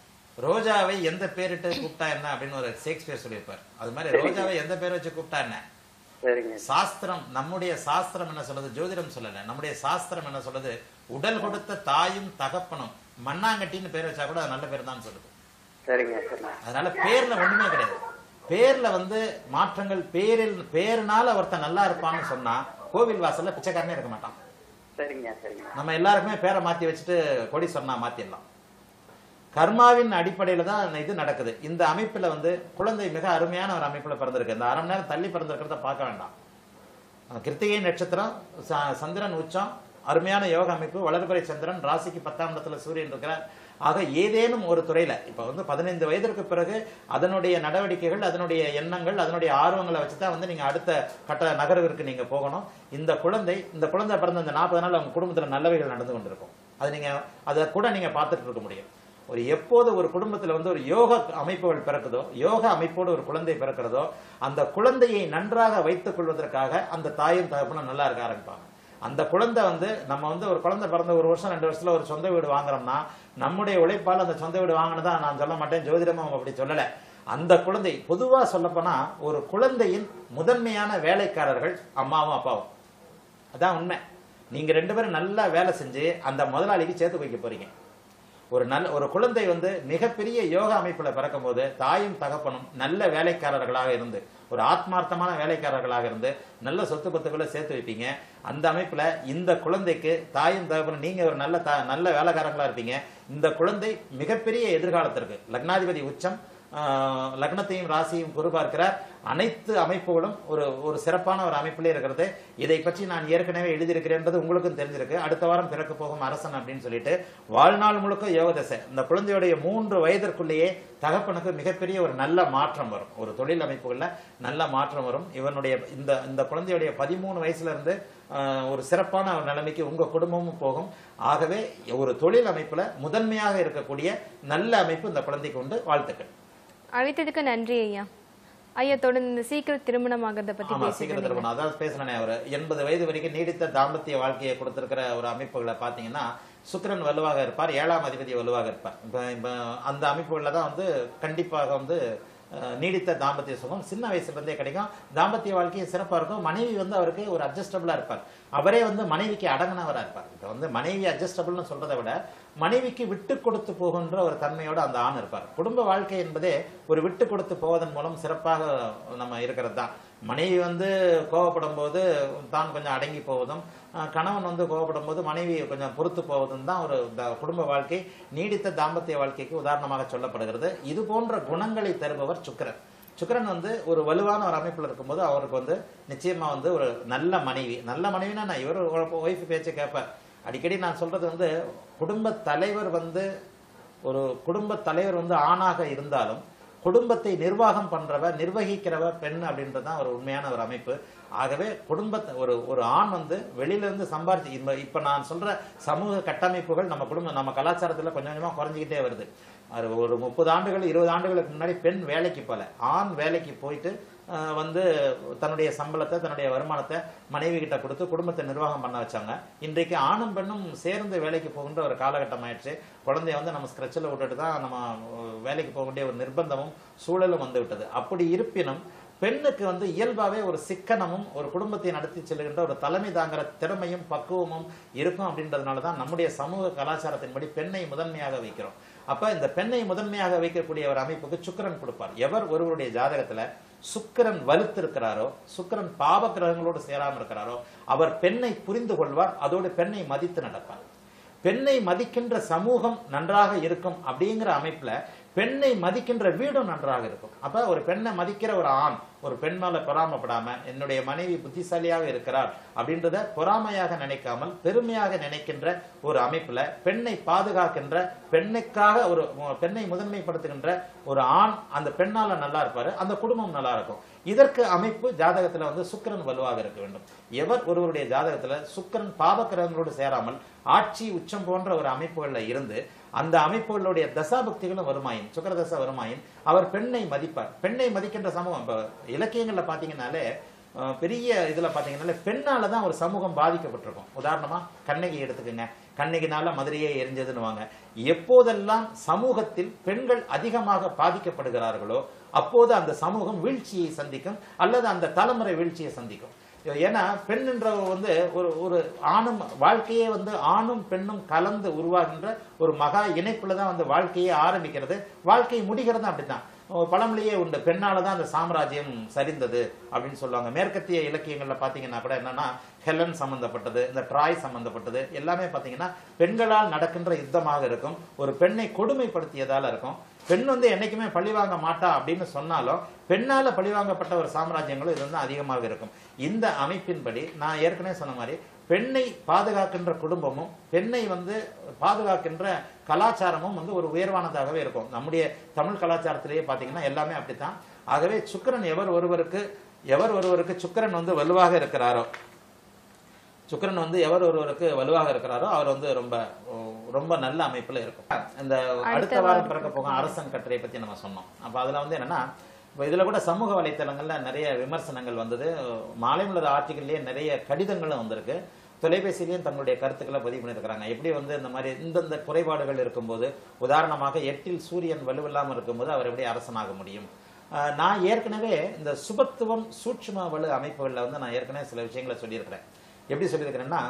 ரோஜாவை எந்த பேரிட்டு கூப்பிட்டா என்ன அப்படின்னு ஒரு ஷேக்ஸ்பியர் சொல்லியிருப்பார் அது மாதிரி ரோஜாவை எந்த பேர் வச்சு கூப்பிட்டா என்ன சரிங்க சாஸ்திரம் நம்முடைய சாஸ்திரம் என்ன சொல்லுது ஜோதிடம் சொல்லல நம்முடைய சாஸ்திரம் என்ன சொல்லுது உடல் கொடுத்த தாயும் தகப்பனும் மண்ணாங்கட்டின்னு பேர் வச்சா கூட அது நல்ல பேர் தான் சொல்லுது சரிங்க சரிங்க அதனால பேர்ல ஒண்ணுமே கிடையாது பேர்ல வந்து மாற்றங்கள் பேரில் பேருனால ஒருத்தன் நல்லா இருப்பான்னு சொன்னா கோவில் வாசல்ல பிச்சைக்காரனே இருக்க மாட்டான் சரிங்க சரிங்க நம்ம எல்லாருக்குமே பேரை மாத்தி வச்சுட்டு கொடி சொன்னா மாத்திடலாம் கர்மாவின் அடிப்படையில தான் இது நடக்குது இந்த அமைப்புல வந்து குழந்தை மிக அருமையான ஒரு அமைப்புல பிறந்திருக்கு இந்த அரை மணி நேரம் தள்ளி பிறந்திருக்கிறத பார்க்க வேண்டாம் அஹ் கிருத்திகை நட்சத்திரம் ச- சந்திரன் உச்சம் அருமையான யோக அமைப்பு வளர்பிறை சந்திரன் ராசிக்கு பத்தாம் இடத்துல சூரியன் இருக்கிறார் ஆக ஏதேனும் ஒரு துறையில இப்ப வந்து பதினைந்து வயதிற்கு பிறகு அதனுடைய நடவடிக்கைகள் அதனுடைய எண்ணங்கள் அதனுடைய ஆர்வங்களை வச்சுதான் வந்து நீங்க அடுத்த கட்ட நகர்விற்கு நீங்க போகணும் இந்த குழந்தை இந்த குழந்தை பிறந்த இந்த நாற்பது நாள் அவங்க குடும்பத்துல நல்லவைகள் நடந்து கொண்டிருக்கும் அது நீங்க அதை கூட நீங்க பார்த்துட்டு இருக்க முடியும் ஒரு எப்போது ஒரு குடும்பத்துல வந்து ஒரு யோக அமைப்புகள் பிறக்குதோ யோக அமைப்போடு ஒரு குழந்தை பிறக்கிறதோ அந்த குழந்தையை நன்றாக வைத்துக் கொள்வதற்காக அந்த தாயும் தகப்பனும் நல்லா இருக்க ஆரம்பிப்பாங்க அந்த குழந்தை வந்து நம்ம வந்து ஒரு குழந்தை பிறந்த ஒரு வருஷம் ரெண்டு வருஷத்துல ஒரு சொந்த வீடு வாங்குறோம்னா நம்முடைய உழைப்பால் அந்த சொந்த வீடு வாங்கினதா நான் சொல்ல மாட்டேன் ஜோதிடமும் அவங்க அப்படி சொல்லல அந்த குழந்தை பொதுவா சொல்லப்போனா ஒரு குழந்தையின் முதன்மையான வேலைக்காரர்கள் அம்மாவும் அப்பாவும் அதான் உண்மை நீங்க ரெண்டு பேரும் நல்லா வேலை செஞ்சு அந்த முதலாளிக்கு சேர்த்து வைக்க போறீங்க ஒரு நல்ல ஒரு குழந்தை வந்து மிகப்பெரிய யோகா அமைப்புல பிறக்கும் போது தாயும் தகப்பனும் நல்ல வேலைக்காரர்களாக இருந்து ஒரு ஆத்மார்த்தமான வேலைக்காரர்களாக இருந்து நல்ல சொத்து பத்துக்களை சேர்த்து வைப்பீங்க அந்த அமைப்புல இந்த குழந்தைக்கு தாயும் தகப்பனும் நீங்க ஒரு நல்ல த- நல்ல வேலைக்காரங்களா இருப்பீங்க இந்த குழந்தை மிகப்பெரிய எதிர்காலத்திற்கு லக்னாதிபதி உச்சம் ஆஹ், லக்னத்தையும் ராசியும் குரு பார்க்கிறார் அனைத்து அமைப்புகளும் ஒரு ஒரு சிறப்பான ஒரு அமைப்பிலே இருக்கிறது இதை பற்றி நான் ஏற்கனவே எழுதியிருக்கிறேன்றது உங்களுக்கும் தெரிஞ்சிருக்கு அடுத்த வாரம் பிறக்க போகும் அரசன் அப்படின்னு சொல்லிட்டு வாழ்நாள் முழுக்க யோக தசை இந்த குழந்தையுடைய மூன்று வயதிற்குள்ளேயே தகப்பனுக்கு மிகப்பெரிய ஒரு நல்ல மாற்றம் வரும் ஒரு தொழில் அமைப்புகள்ல நல்ல மாற்றம் வரும் இவனுடைய இந்த இந்த குழந்தையுடைய பதிமூணு வயசுல இருந்து ஆஹ், ஒரு சிறப்பான ஒரு நிலைமைக்கு உங்க குடும்பமும் போகும் ஆகவே ஒரு தொழில் அமைப்புல முதன்மையாக இருக்கக்கூடிய நல்ல அமைப்பு இந்த குழந்தைக்கு உண்டு வாழ்த்துக்கள் அழைத்ததுக்கு நன்றி ஐயா ஐயா தொடர்ந்து இந்த சீக்கிரம் திருமணம் ஆகிறத பத்தி ஆமா பேசிட்டு சீக்கிரம் இருந்தீங்க. திருமணம் அதான் பேசினே அவர் எண்பது வயது வரைக்கும் நீடித்த தாம்பத்திய வாழ்க்கையை கொடுத்திருக்கிற ஒரு அமைப்புகளை பாத்தீங்கன்னா சுக்கிரன் வலுவாக இருப்பார் ஏழாம் அதிபதி வலுவாக இருப்பார் இப்ப இப்ப அந்த அமைப்புகளில் தான் வந்து கண்டிப்பாக வந்து அஹ், நீடித்த தாம்பத்திய சுகம் சின்ன வயசுல இருந்தே கிடைக்கும் தாம்பத்திய வாழ்க்கையை சிறப்பா இருக்கும் மனைவி வந்து அவருக்கு ஒரு அட்ஜஸ்டபிளா இருப்பார் அவரே வந்து மனைவிக்கு அடங்கினவரா இருப்பார் இப்ப வந்து மனைவி அட்ஜஸ்டபிள்னு சொல்றதை விட மனைவிக்கு விட்டு கொடுத்து போகின்ற ஒரு தன்மையோட அந்த ஆண் இருப்பார் குடும்ப வாழ்க்கை என்பதே ஒரு விட்டு கொடுத்து போவதன் மூலம் சிறப்பாக நம்ம இருக்கிறது தான் மனைவி வந்து கோவப்படும் போது தான் கொஞ்சம் அடங்கி போவதும் அஹ், கணவன் வந்து கோவப்படும் போது மனைவி கொஞ்சம் பொறுத்து போவதும் தான் ஒரு த- குடும்ப வாழ்க்கை நீடித்த தாம்பத்திய வாழ்க்கைக்கு உதாரணமாக சொல்லப்படுகிறது இது போன்ற குணங்களை தருபவர் சுக்கிரன் சுக்கிரன் வந்து ஒரு வலுவான ஒரு அமைப்பில் இருக்கும்போது அவருக்கு வந்து நிச்சயமா வந்து ஒரு நல்ல மனைவி நல்ல மனைவினா நான் இவர் ஒய்ஃப் பேச்சை கேட்பார் அடிக்கடி நான் சொல்றது வந்து குடும்ப தலைவர் வந்து ஒரு குடும்ப தலைவர் வந்து ஆணாக இருந்தாலும் குடும்பத்தை நிர்வாகம் பண்றவ நிர்வகிக்கிறவ பெண் அப்படின்றது தான் ஒரு உண்மையான ஒரு அமைப்பு ஆகவே குடும்பத்தை ஒரு ஒரு ஆண் வந்து வெளியில இருந்து சம்பாரிச்சு இப்ப இப்ப நான் சொல்ற சமூக கட்டமைப்புகள் நம்ம குடும்பம் நம்ம கலாச்சாரத்துல கொஞ்சம் கொஞ்சமா குறைஞ்சிக்கிட்டே வருது அது ஒரு முப்பது ஆண்டுகள் இருபது ஆண்டுகளுக்கு முன்னாடி பெண் வேலைக்கு போல ஆண் வேலைக்கு போயிட்டு அஹ், வந்து தன்னுடைய சம்பளத்தை தன்னுடைய வருமானத்தை மனைவி கிட்ட கொடுத்து குடும்பத்தை நிர்வாகம் பண்ண வச்சாங்க இன்றைக்கு ஆணும் பெண்ணும் சேர்ந்து வேலைக்கு போகின்ற ஒரு காலகட்டம் ஆயிடுச்சு குழந்தைய வந்து நம்ம ஸ்கிரச்சில் விட்டுட்டு தான் நம்ம அஹ், வேலைக்கு போக வேண்டிய ஒரு நிர்பந்தமும் சூழலும் வந்து விட்டது அப்படி இருப்பினும் பெண்ணுக்கு வந்து இயல்பாவே ஒரு சிக்கனமும் ஒரு குடும்பத்தை நடத்தி செல்கின்ற ஒரு தலைமை தாங்குற திறமையும் பக்குவமும் இருக்கும் அப்படின்றதுனால தான் நம்முடைய சமூக கலாச்சாரத்தின்படி பெண்ணை முதன்மையாக வைக்கிறோம் அப்ப இந்த பெண்ணை முதன்மையாக வைக்கக்கூடிய ஒரு அமைப்புக்கு சுக்கிரன் கொடுப்பார் எவர் ஒருவருடைய ஜாதகத்துல சுக்கிரன் வலுத்திருக்கிறாரோ சுக்கிரன் பாவ கிரகங்களோடு சேராம இருக்கிறாரோ அவர் பெண்ணை புரிந்து கொள்வார் அதோடு பெண்ணை மதித்து நடப்பார் பெண்ணை மதிக்கின்ற சமூகம் நன்றாக இருக்கும் அப்படிங்கிற அமைப்புல பெண்ணை மதிக்கின்ற வீடும் நன்றாக இருக்கும் அப்ப ஒரு பெண்ணை மதிக்கிற ஒரு ஆண் ஒரு பெண் மேல பொறாமப்படாம என்னுடைய மனைவி புத்திசாலியாக இருக்கிறார் அப்படின்றத பொறாமையாக நினைக்காமல் பெருமையாக நினைக்கின்ற ஒரு அமைப்புல பெண்ணை பாதுகாக்கின்ற பெண்ணுக்காக ஒரு மு- பெண்ணை முதன்மைப்படுத்துகின்ற ஒரு ஆண் அந்த பெண்ணால நல்லா இருப்பாரு அந்த குடும்பம் நல்லா இருக்கும் இதற்கு அமைப்பு ஜாதகத்துல வந்து சுக்கிரன் வலுவாக இருக்க வேண்டும் எவர் ஒருவருடைய ஜாதகத்துல சுக்கிரன் பாவக்கிரகங்களோடு சேராமல் ஆட்சி உச்சம் போன்ற ஒரு அமைப்புகள்ல இருந்து அந்த அமைப்புகளுடைய தசாபக்திகளும் வருமாயின் சுக்கரதசா வருமாயின் அவர் பெண்ணை மதிப்பார் பெண்ணை மதிக்கின்ற சமூகம் இப்ப இலக்கியங்கள்ல பாத்தீங்கன்னாலே அஹ், பெரிய இதுல பாத்தீங்கன்னாலே பெண்ணால தான் ஒரு சமூகம் பாதிக்கப்பட்டிருக்கும் உதாரணமா கண்ணகி எடுத்துக்கோங்க கண்ணகினால மதுரையே எரிஞ்சதுன்னுவாங்க எப்போதெல்லாம் சமூகத்தில் பெண்கள் அதிகமாக பாதிக்கப்படுகிறார்களோ அப்போது அந்த சமூகம் வீழ்ச்சியை சந்திக்கும் அல்லது அந்த தலைமுறை வீழ்ச்சியை சந்திக்கும் ஏன்னா பெண்ன்றவ வந்து ஒரு ஒரு ஆணும் வாழ்க்கையே வந்து ஆணும் பெண்ணும் கலந்து உருவாகின்ற ஒரு மகா இணைப்புல தான் வந்து வாழ்க்கையே ஆரம்பிக்கிறது வாழ்க்கை முடிகிறது அப்படித்தான் ஒரு பழமொழியே உண்டு பெண்ணால தான் அந்த சாம்ராஜ்யம் சரிந்தது அப்படின்னு சொல்லுவாங்க மேற்கத்திய இலக்கியங்கள்ல பாத்தீங்கன்னா கூட என்னன்னா ஹெலன் சம்பந்தப்பட்டது இந்த ட்ராய் சம்பந்தப்பட்டது எல்லாமே பாத்தீங்கன்னா பெண்களால் நடக்கின்ற யுத்தமாக இருக்கும் ஒரு பெண்ணை கொடுமைப்படுத்தியதால இருக்கும் பெண் வந்து என்னைக்குமே பழிவாங்க மாட்டா அப்படின்னு சொன்னாலும் பெண்ணால பழிவாங்கப்பட்ட ஒரு சாம்ராஜ்யங்களும் இது வந்து அதிகமாக இருக்கும் இந்த அமைப்பின்படி நான் ஏற்கனவே சொன்ன மாதிரி பெண்ணை பாதுகாக்கின்ற குடும்பமும் பெண்ணை வந்து பாதுகாக்கின்ற கலாச்சாரமும் வந்து ஒரு உயர்வானதாகவே இருக்கும் நம்முடைய தமிழ் கலாச்சாரத்திலேயே பாத்தீங்கன்னா எல்லாமே அப்படித்தான் ஆகவே சுக்கிரன் எவர் ஒருவருக்கு எவர் ஒருவருக்கு சுக்கிரன் வந்து வலுவாக இருக்கிறாரோ சுக்கிரன் வந்து எவர் ஒருவருக்கு வலுவாக இருக்கிறாரோ அவர் வந்து ரொம்ப ரொம்ப நல்ல அமைப்புல இருக்கும் இந்த அடுத்த வாரம் பிறக்க போகும் அரசன் கட்டுரை பத்தி நம்ம சொன்னோம் அப்ப அதுல வந்து என்னன்னா இப்ப இதுல கூட சமூக வலைத்தளங்கள்ல நிறைய விமர்சனங்கள் வந்தது மாலைமலர் ஆர்டிகல்லையே நிறைய கடிதங்களும் வந்திருக்கு தொலைபேசியிலையும் தங்களுடைய கருத்துக்களை பதிவு பண்ணியிருக்கிறாங்க எப்படி வந்து இந்த மாதிரி இந்தந்த குறைபாடுகள் இருக்கும்போது உதாரணமாக எட்டில் சூரியன் வலுவில்லாமல் இருக்கும்போது அவர் எப்படி அரசனாக முடியும் ஆஹ் நான் ஏற்கனவே இந்த சுபத்துவம் சூட்சும வலு அமைப்புகளில் வந்து நான் ஏற்கனவே சில விஷயங்களை சொல்லியிருக்கிறேன் எப்படி சொல்லியிருக்கிறேன்னா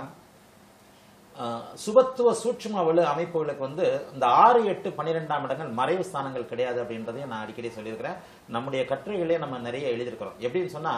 ஆஹ் சுபத்துவ சூட்சும வலு அமைப்புகளுக்கு வந்து இந்த ஆறு எட்டு பன்னிரெண்டாம் இடங்கள் மறைவு ஸ்தானங்கள் கிடையாது அப்படின்றதையும் நான் அடிக்கடி சொல்லியிருக்கிறேன் நம்முடைய கட்டுரைகளே நம்ம நிறைய எழுதியிருக்கிறோம் எப்படின்னு சொன்னா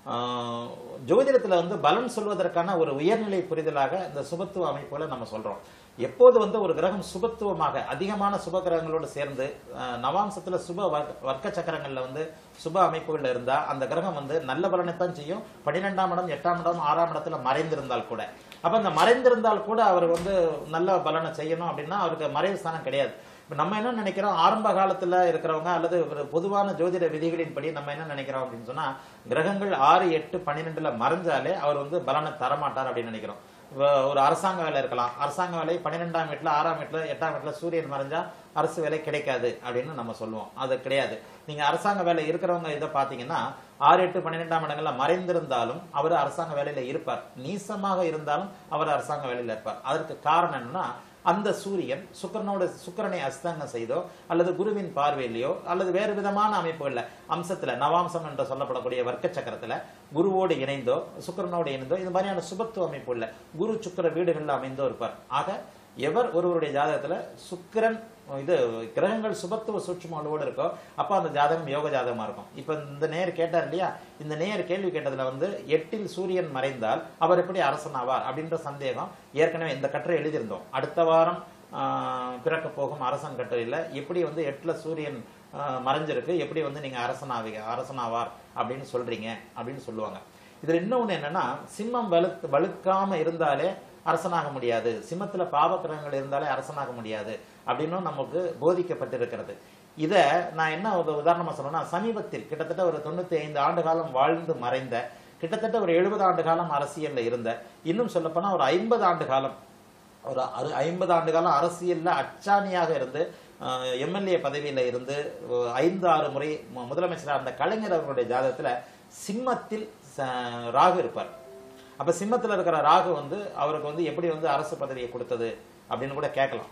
ஆஹ் ஜோதிடத்துல வந்து பலன் சொல்வதற்கான ஒரு உயர்நிலை புரிதலாக இந்த சுபத்துவ அமைப்புகளை நம்ம சொல்றோம் எப்போது வந்து ஒரு கிரகம் சுபத்துவமாக அதிகமான சுப கிரகங்களோடு சேர்ந்து ஆஹ் நவாம்சத்துல சுப வர்க்க- வர்க்க சக்கரங்கள்ல வந்து சுப அமைப்புகள்ல இருந்தா அந்த கிரகம் வந்து நல்ல பலனைத்தான் செய்யும் பன்னிரெண்டாம் இடம் எட்டாம் இடம் ஆறாம் இடத்துல மறைந்திருந்தால் கூட அப்ப அந்த மறைந்திருந்தால் கூட அவர் வந்து நல்ல பலனை செய்யணும் அப்படின்னா அவருக்கு மறைவு ஸ்தானம் கிடையாது இப்ப நம்ம என்ன நினைக்கிறோம் ஆரம்ப காலத்துல இருக்கிறவங்க அல்லது ஒரு பொதுவான ஜோதிட விதிகளின்படி நம்ம என்ன நினைக்கிறோம் அப்படின்னு சொன்னா கிரகங்கள் ஆறு எட்டு பன்னிரெண்டுல மறைஞ்சாலே அவர் வந்து பலனை தரமாட்டார் அப்படின்னு நினைக்கிறோம் இப்ப ஒரு அரசாங்க வேலை இருக்கலாம் அரசாங்க வேலை பன்னிரெண்டாம் வீட்டுல ஆறாம் வீட்டுல எட்டாம் வீட்டுல சூரியன் மறைஞ்சா அரசு வேலை கிடைக்காது அப்படின்னு நம்ம சொல்லுவோம் அது கிடையாது நீங்க அரசாங்க வேலை இருக்கிறவங்க இதை பாத்தீங்கன்னா ஆறு எட்டு பன்னிரெண்டாம் இடங்கள்ல மறைந்திருந்தாலும் அவர் அரசாங்க வேலையில இருப்பார் நீசமாக இருந்தாலும் அவர் அரசாங்க வேலையில இருப்பார் அதற்கு காரணம் என்னன்னா அந்த சூரியன் சுக்கிரனோட சுக்கிரனை அஸ்தங்கம் செய்தோ அல்லது குருவின் பார்வையிலையோ அல்லது வேறு விதமான அமைப்புகள்ல அம்சத்துல நவாம்சம் என்று சொல்லப்படக்கூடிய வர்க்க சக்கரத்துல குருவோடு இணைந்தோ சுக்கிரனோடு இணைந்தோ இந்த மாதிரியான சுபத்துவ அமைப்புள்ள குரு சுக்கிர வீடுகள்ல அமைந்தோ இருப்பார் ஆக எவர் ஒருவருடைய ஜாதகத்துல சுக்கிரன் இது கிரகங்கள் சுபத்துவ சூட்சுமோடு இருக்கோ அப்ப அந்த ஜாதகம் யோக ஜாதகமா இருக்கும் இப்ப இந்த நேர் கேட்டார் இல்லையா இந்த நேர் கேள்வி கேட்டதுல வந்து எட்டில் சூரியன் மறைந்தால் அவர் எப்படி அரசனாவார் அப்படின்ற சந்தேகம் ஏற்கனவே இந்த கட்டுரை எழுதியிருந்தோம் அடுத்த வாரம் ஆஹ், பிறக்க போகும் அரசன் கட்டுரையில எப்படி வந்து எட்டுல சூரியன் ஆஹ், மறைஞ்சிருக்கு எப்படி வந்து நீங்க அரசனாவீங்க அரசனாவார் அப்படின்னு சொல்றீங்க அப்படின்னு சொல்லுவாங்க இதுல இன்னொன்னு என்னன்னா சிம்மம் வலு வலுக்காம இருந்தாலே அரசனாக முடியாது சிம்மத்துல பாவக்கிரகங்கள் இருந்தாலே அரசனாக முடியாது அப்படின்னும் நமக்கு போதிக்கப்பட்டிருக்கிறது இத நான் என்ன ஒரு உதாரணமா சொல்லணும்னா சமீபத்தில் கிட்டத்தட்ட ஒரு தொண்ணூத்தி ஐந்து ஆண்டு காலம் வாழ்ந்து மறைந்த கிட்டத்தட்ட ஒரு எழுபது ஆண்டு காலம் அரசியல்ல இருந்த இன்னும் சொல்லப்போனா ஒரு ஐம்பது ஆண்டு காலம் ஒரு அறு ஐம்பது ஆண்டு காலம் அரசியல்ல அச்சாணியாக இருந்து எம்எல்ஏ பதவியில இருந்து அஹ், ஐந்து ஆறு முறை மு- முதலமைச்சராக இருந்த கலைஞர் அவர்களுடைய ஜாதகத்துல சிம்மத்தில் ச- ராகு இருப்பார் அப்ப சிம்மத்துல இருக்கிற ராகு வந்து அவருக்கு வந்து எப்படி வந்து அரசு பதவியை கொடுத்தது அப்படின்னு கூட கேட்கலாம்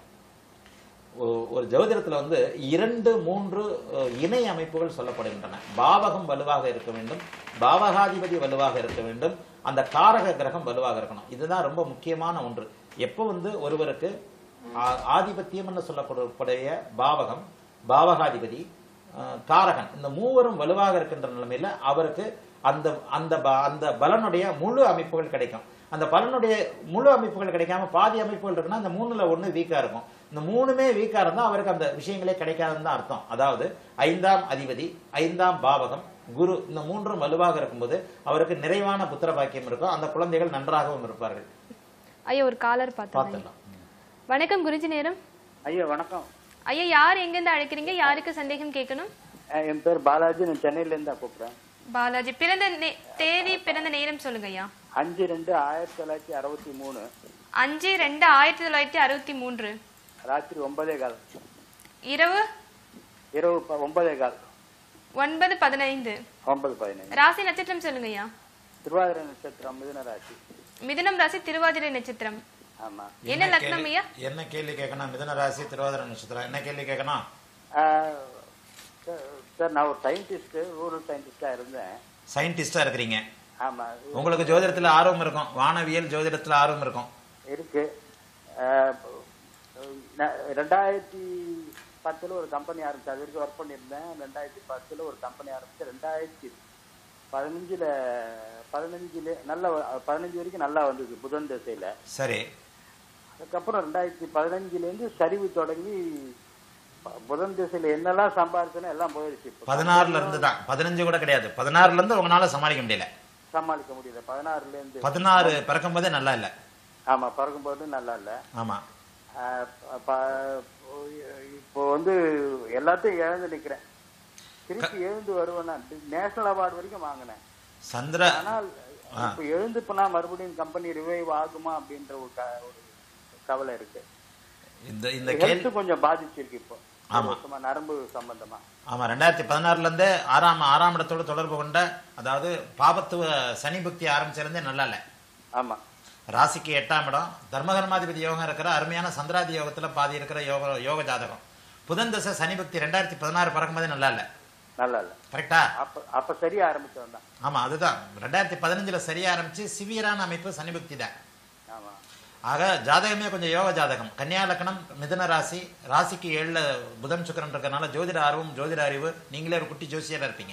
ஒ- ஒரு ஜோதிடத்துல வந்து இரண்டு மூன்று அஹ், இணை அமைப்புகள் சொல்லப்படுகின்றன பாவகம் வலுவாக இருக்க வேண்டும் பாவகாதிபதி வலுவாக இருக்க வேண்டும் அந்த காரக கிரகம் வலுவாக இருக்கணும் இதுதான் ரொம்ப முக்கியமான ஒன்று எப்போ வந்து ஒருவருக்கு ஆ- ஆதிபத்தியம் என்று சொல்லக்கூடிய பாவகம் பாவகாதிபதி அஹ், காரகன் இந்த மூவரும் வலுவாக இருக்கின்ற நிலைமையில அவருக்கு அந்த அந்த ப- அந்த பலனுடைய முழு அமைப்புகள் கிடைக்கும் அந்த பலனுடைய முழு அமைப்புகள் கிடைக்காம பாதி அமைப்புகள் இருக்குன்னா அந்த மூணுல ஒண்ணு வீக்கா இருக்கும் இந்த மூணுமே வீக்கா இருந்தா அவருக்கு அந்த விஷயங்களே கிடைக்காதுன்னு தான் அர்த்தம் அதாவது ஐந்தாம் அதிபதி ஐந்தாம் பாவகம் குரு இந்த மூன்றும் வலுவாக இருக்கும்போது அவருக்கு நிறைவான புத்திர பாக்கியம் இருக்கும் அந்த குழந்தைகள் நன்றாகவும் இருப்பார்கள் ஐயா ஒரு காலர் பார்த்தோம் பார்த்துடலாம் வணக்கம் குருஜி நேரம் ஐயா வணக்கம் ஐயா யார் எங்கிருந்து அழைக்கிறீங்க யாருக்கு சந்தேகம் கேட்கணும் அஹ் என் பேர் பாலாஜி நான் சென்னையில இருந்து கூப்பிடுறேன் பாலாஜி பிறந்த நே- தேதி பிறந்த நேரம் சொல்லுங்க ஐயா அஞ்சு ரெண்டு ஆயிரத்தி தொள்ளாயிரத்தி அறுபத்தி மூணு அஞ்சு ரெண்டு ஆயிரத்தி தொள்ளாயிரத்தி அறுபத்தி மூன்று ராத்திரி ஒன்பதே கால் இரவு இரவு ப- ஒன்பதே கால் ஒன்பது பதினைந்து ஒன்பது பதினைந்து ராசி நட்சத்திரம் சொல்லுங்க ஐயா திருவாதிரை நட்சத்திரம் மிதுன ராசி மிதுனம் ராசி திருவாதிரை நட்சத்திரம் ஆமா என்ன லக்னம் கேள்வி- ஐயா என்ன கேள்வி கேட்கணும் மிதன ராசி திருவாதிரை நட்சத்திரம் என்ன கேள்வி கேட்கணும் ஆஹ் சார், சார் நான் ஒரு சயின்டிஸ்ட் ரூரல் சயின்டிஸ்டா இருந்தேன் சயின்டிஸ்டா இருக்கிறீங்க ஆமா உங்களுக்கு ஜோதிடத்துல ஆர்வம் இருக்கும் வானவியல் ஜோதிடத்துல ஆர்வம் இருக்கும் இருக்கு ஆஹ் நான் ரெண்டாயிரத்தி பத்துல ஒரு கம்பெனி ஆரம்பிச்சு அது வரைக்கும் ஒர்க் பண்ணியிருந்தேன் ரெண்டாயிரத்தி பத்துல ஒரு கம்பெனி ஆரம்பிச்சு ரெண்டாயிரத்தி பதினஞ்சுல பதினஞ்சுல நல்ல பதினஞ்சு வரைக்கும் நல்லா வந்தது புதன் திசையில சரி அதுக்கப்புறம் ரெண்டாயிரத்தி பதினஞ்சுல இருந்து சரிவு தொடங்கி ப- புதன் திசையில என்னெல்லாம் சம்பாதிச்சனோ எல்லாம் போயிடுச்சு இப்போ பதினாறுல இருந்து தான் பதினஞ்சு கூட கிடையாது பதினாறுல இருந்து உங்களால சமாளிக்க முடியல சமாளிக்க முடியல பதினாறுல இருந்து பதினாறு பிறக்கும் போதே நல்லா இல்ல ஆமா பறக்கும்போது நல்லா இல்ல ஆமா ஆஹ் ப- ப- இப்போ வந்து எல்லாத்தையும் இழந்து நிக்கிறேன் திருப்பி எழுந்து வருவேன்னா நேஷனல் அவார்டு வரைக்கும் வாங்கினேன் சந்திர ஆனால் இப்ப எழுந்து போனா மறுபடியும் கம்பெனி ரிவைவ் ஆகுமா அப்படின்ற ஒரு க- ஒரு கவலை இருக்கு இந்த இந்த கேள்வி ஹெல்த் கொஞ்சம் பாதிச்சிருக்கு இப்போ ஆமா. சும்மா நரம்பு சம்பந்தமா ஆமா ரெண்டாயிரத்தி பதினாறுல இருந்தே ஆறாம் ஆறாம் இடத்தோட தொடர்பு கொண்ட அதாவது பாபத்துவ சனி புக்தி ஆரம்பிச்சிருந்தே நல்லா இல்ல ஆமா ராசிக்கு எட்டாம் இடம் தர்மகர்மாதிபதி யோகம் இருக்கிற அருமையான சந்திராதி யோகத்துல பாதி இருக்கிற யோக யோக ஜாதகம் புதன் தசை சனி புக்தி ரெண்டாயிரத்தி பதினாறு பிறக்கும் போதே நல்லா இல்ல நல்லா இல்ல கரெக்டா அப்ப அப்ப சரியா ஆரம்பிச்சவன் தான் ஆமா அதுதான் ரெண்டாயிரத்தி பதினஞ்சுல சரியா ஆரம்பிச்சு சிவியரான அமைப்பு சனி புக்தி தான் ஆமா ஆக ஜாதகமே கொஞ்சம் யோக ஜாதகம் கன்னியா லக்னம் மிதுன ராசி ராசிக்கு ஏழுல புதன் சுக்கரன் இருக்கறனால ஜோதிட ஆர்வம் ஜோதிட அறிவு நீங்களே ஒரு குட்டி ஜோசியரா இருப்பீங்க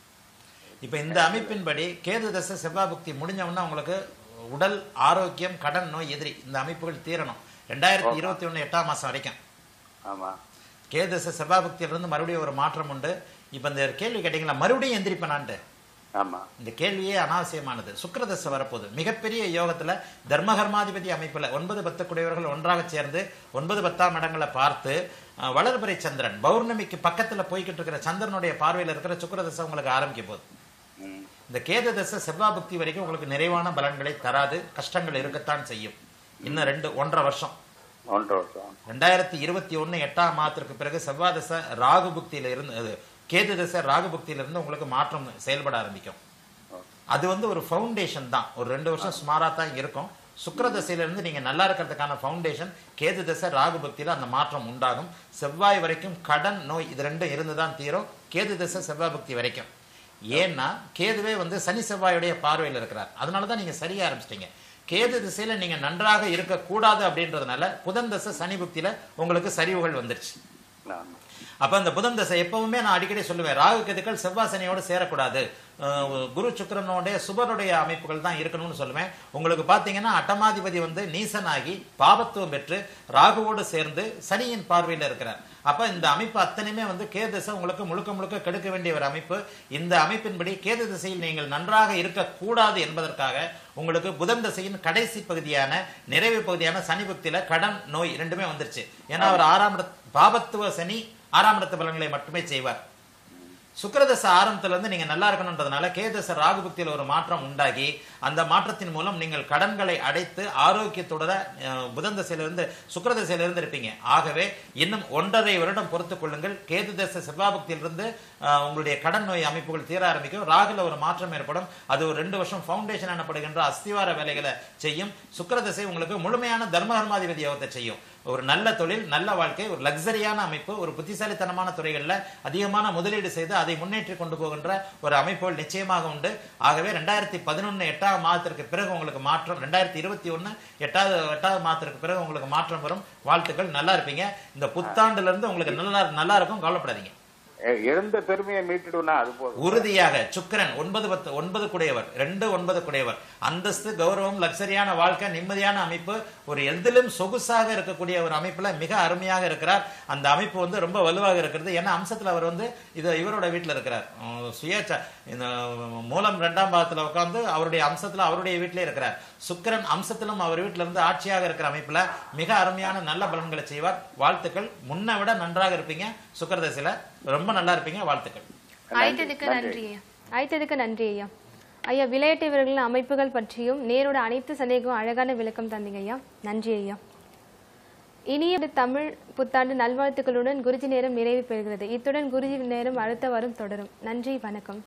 இப்ப இந்த அமைப்பின்படி கேது தசை செவ்வாய் புக்தி முடிஞ்ச உடனே உங்களுக்கு உடல் ஆரோக்கியம் கடன் நோய் எதிரி இந்த அமைப்புகள் தீரணும் ரெண்டாயிரத்தி இருபத்தி ஒண்ணு எட்டாம் மாசம் வரைக்கும் ஆமா கேது தசை செவ்வாய் புக்தியிலிருந்து மறுபடியும் ஒரு மாற்றம் உண்டு இப்ப இந்த கேள்வி கேட்டீங்களா மறுபடியும் எந்திரிப்பேனான்ட்டு ஆமா இந்த கேள்வியே அனாவசியமானது சுக்கிரதசை வரப்போகுது மிகப்பெரிய யோகத்துல தர்மகர்மாதிபதி அமைப்புல ஒன்பது பத்து குடையவர்கள் ஒன்றாக சேர்ந்து ஒன்பது பத்தாம் இடங்களை பார்த்து அஹ், வளர்பிறை சந்திரன் பௌர்ணமிக்கு பக்கத்துல போய்கிட்டு இருக்கிற சந்திரனுடைய பார்வையில இருக்கிற சுக்கிரதசை உங்களுக்கு ஆரம்பிக்க போகுது ம். இந்த கேது தசை செவ்வாய் புக்தி வரைக்கும் உங்களுக்கு நிறைவான பலன்களை தராது கஷ்டங்கள் இருக்கத்தான் செய்யும் இன்னும் ரெண்டு ஒன்றரை வருஷம் ஒன்றரை வருஷம் ரெண்டாயிரத்தி இருபத்தி ஒண்ணு எட்டாம் மாதத்திற்கு பிறகு செவ்வாய் தசை ராகு புக்தியில இருந்து அது, கேது தசை ராகு புக்தியில இருந்து உங்களுக்கு மாற்றம் செயல்பட ஆரம்பிக்கும் அது வந்து ஒரு ஃபவுண்டேஷன் தான் ஒரு ரெண்டு வருஷம் சுமாரா தான் இருக்கும் சுக்கிர தசையில இருந்து நீங்க நல்லா இருக்கிறதுக்கான ஃபவுண்டேஷன் கேது தசை ராகு பக்தியில அந்த மாற்றம் உண்டாகும் செவ்வாய் வரைக்கும் கடன் நோய் இது ரெண்டும் இருந்து தான் தீரும் கேது தசை செவ்வாய் பக்தி வரைக்கும் ஏன்னா கேதுவே வந்து சனி செவ்வாயுடைய பார்வையில் இருக்கிறார் அதனால தான் நீங்க சரியா ஆரம்பிச்சிட்டீங்க கேது திசையில நீங்க நன்றாக இருக்கக்கூடாது அப்படின்றதுனால புதன் தசை சனி புக்தியில உங்களுக்கு சரிவுகள் வந்துருச்சு ஆமா அப்ப அந்த புதன் தசை எப்பவுமே நான் அடிக்கடி சொல்லுவேன் ராகு கேதுக்கள் செவ்வாய் சனியோடு சேரக்கூடாது அஹ் குரு சுக்கிரனுடைய சுபருடைய அமைப்புகள் தான் இருக்கணும்னு சொல்லுவேன் உங்களுக்கு பாத்தீங்கன்னா அட்டமாதிபதி வந்து நீசனாகி பாபத்துவம் பெற்று ராகுவோடு சேர்ந்து சனியின் பார்வையில் இருக்கிறார் அப்ப இந்த அமைப்பு அத்தனையுமே வந்து கேது திசை உங்களுக்கு முழுக்க முழுக்க கெடுக்க வேண்டிய ஒரு அமைப்பு இந்த அமைப்பின்படி கேது திசையில் நீங்கள் நன்றாக இருக்கக்கூடாது என்பதற்காக உங்களுக்கு புதன் திசையின் கடைசி பகுதியான நிறைவு பகுதியான சனி பக்தியில கடன் நோய் ரெண்டுமே வந்துருச்சு ஏன்னா அவர் ஆறாம் இட பாபத்துவ சனி ஆறாம் இடத்து பலன்களை மட்டுமே செய்வார் சுக்கிரதசை ஆரம்பத்துல இருந்து நீங்க நல்லா இருக்கணும்ன்றதுனால கேதச ராகு புக்தியில ஒரு மாற்றம் உண்டாகி அந்த மாற்றத்தின் மூலம் நீங்கள் கடன்களை அடைத்து ஆரோக்கியத்தோட அஹ், புதன் தசையிலிருந்து சுக்கிர தசையிலிருந்து இருப்பீங்க ஆகவே இன்னும் ஒன்றரை வருடம் பொறுத்துக் கொள்ளுங்கள் கேது தசை செவ்வாய் புக்தியிலிருந்து அஹ், உங்களுடைய கடன் நோய் அமைப்புகள் தீர ஆரம்பிக்கும் ராகுல ஒரு மாற்றம் ஏற்படும் அது ஒரு ரெண்டு வருஷம் ஃபவுண்டேஷன் எனப்படுகின்ற அஸ்திவார வேலைகளை செய்யும் சுக்கிர தசை உங்களுக்கு முழுமையான தர்மகர்மாதிபதி யோகத்தை செய்யும் ஒரு நல்ல தொழில் நல்ல வாழ்க்கை ஒரு லக்ஸரியான அமைப்பு ஒரு புத்திசாலித்தனமான துறைகளில் அதிகமான முதலீடு செய்து அதை முன்னேற்றி கொண்டு போகின்ற ஒரு அமைப்புகள் நிச்சயமாக உண்டு ஆகவே ரெண்டாயிரத்தி பதினொன்று எட்டாவது மாதத்திற்கு பிறகு உங்களுக்கு மாற்றம் ரெண்டாயிரத்தி இருபத்தி ஒன்று எட்டாவது எட்டாவது மாதத்திற்கு பிறகு உங்களுக்கு மாற்றம் வரும் வாழ்த்துக்கள் நல்லா இருப்பீங்க இந்த புத்தாண்டுல இருந்து உங்களுக்கு நல்லா நல்லா இருக்கும் கவலைப்படாதீங்க அஹ் இழந்த பெருமையை மீட்டுடுனா அது போதும் உறுதியாக சுக்கிரன் ஒன்பது பத்து ஒன்பது குடையவர் ரெண்டு ஒன்பது குடையவர் அந்தஸ்து கௌரவம் லக்ஸரியான வாழ்க்கை நிம்மதியான அமைப்பு ஒரு எதிலும் சொகுசாக இருக்கக்கூடிய ஒரு அமைப்புல மிக அருமையாக இருக்கிறார் அந்த அமைப்பு வந்து ரொம்ப வலுவாக இருக்கிறது ஏன்னா அம்சத்துல அவர் வந்து இது இவரோட வீட்டுல இருக்கிறார் உம், சுயேச்ச இந்த மூலம் இரண்டாம் பாகத்துல உட்கார்ந்து அவருடைய அம்சத்துல அவருடைய வீட்டிலே இருக்கிறார் சுக்கிரன் அம்சத்திலும் அவர் வீட்டில இருந்து ஆட்சியாக இருக்கிற அமைப்புல மிக அருமையான நல்ல பலன்களை செய்வார் வாழ்த்துக்கள் முன்னை விட நன்றாக இருப்பீங்க சுக்கரதசையில ரொம்ப நல்லா இருப்பீங்க வாழ்த்துக்கள் அழைத்ததுக்கு நன்றி ஐயா அழைத்ததுக்கு நன்றி ஐயா ஐயா விளையாட்டு வீரர்களின் அமைப்புகள் பற்றியும் நேரோட அனைத்து சந்தேகம் அழகான விளக்கம் தந்தீங்க ஐயா நன்றி ஐயா இனிய தமிழ் புத்தாண்டு நல்வாழ்த்துக்களுடன் குருஜி நேரம் நிறைவு பெறுகிறது இத்துடன் குருஜி நேரம் அடுத்த வாரம் தொடரும் நன்றி வணக்கம்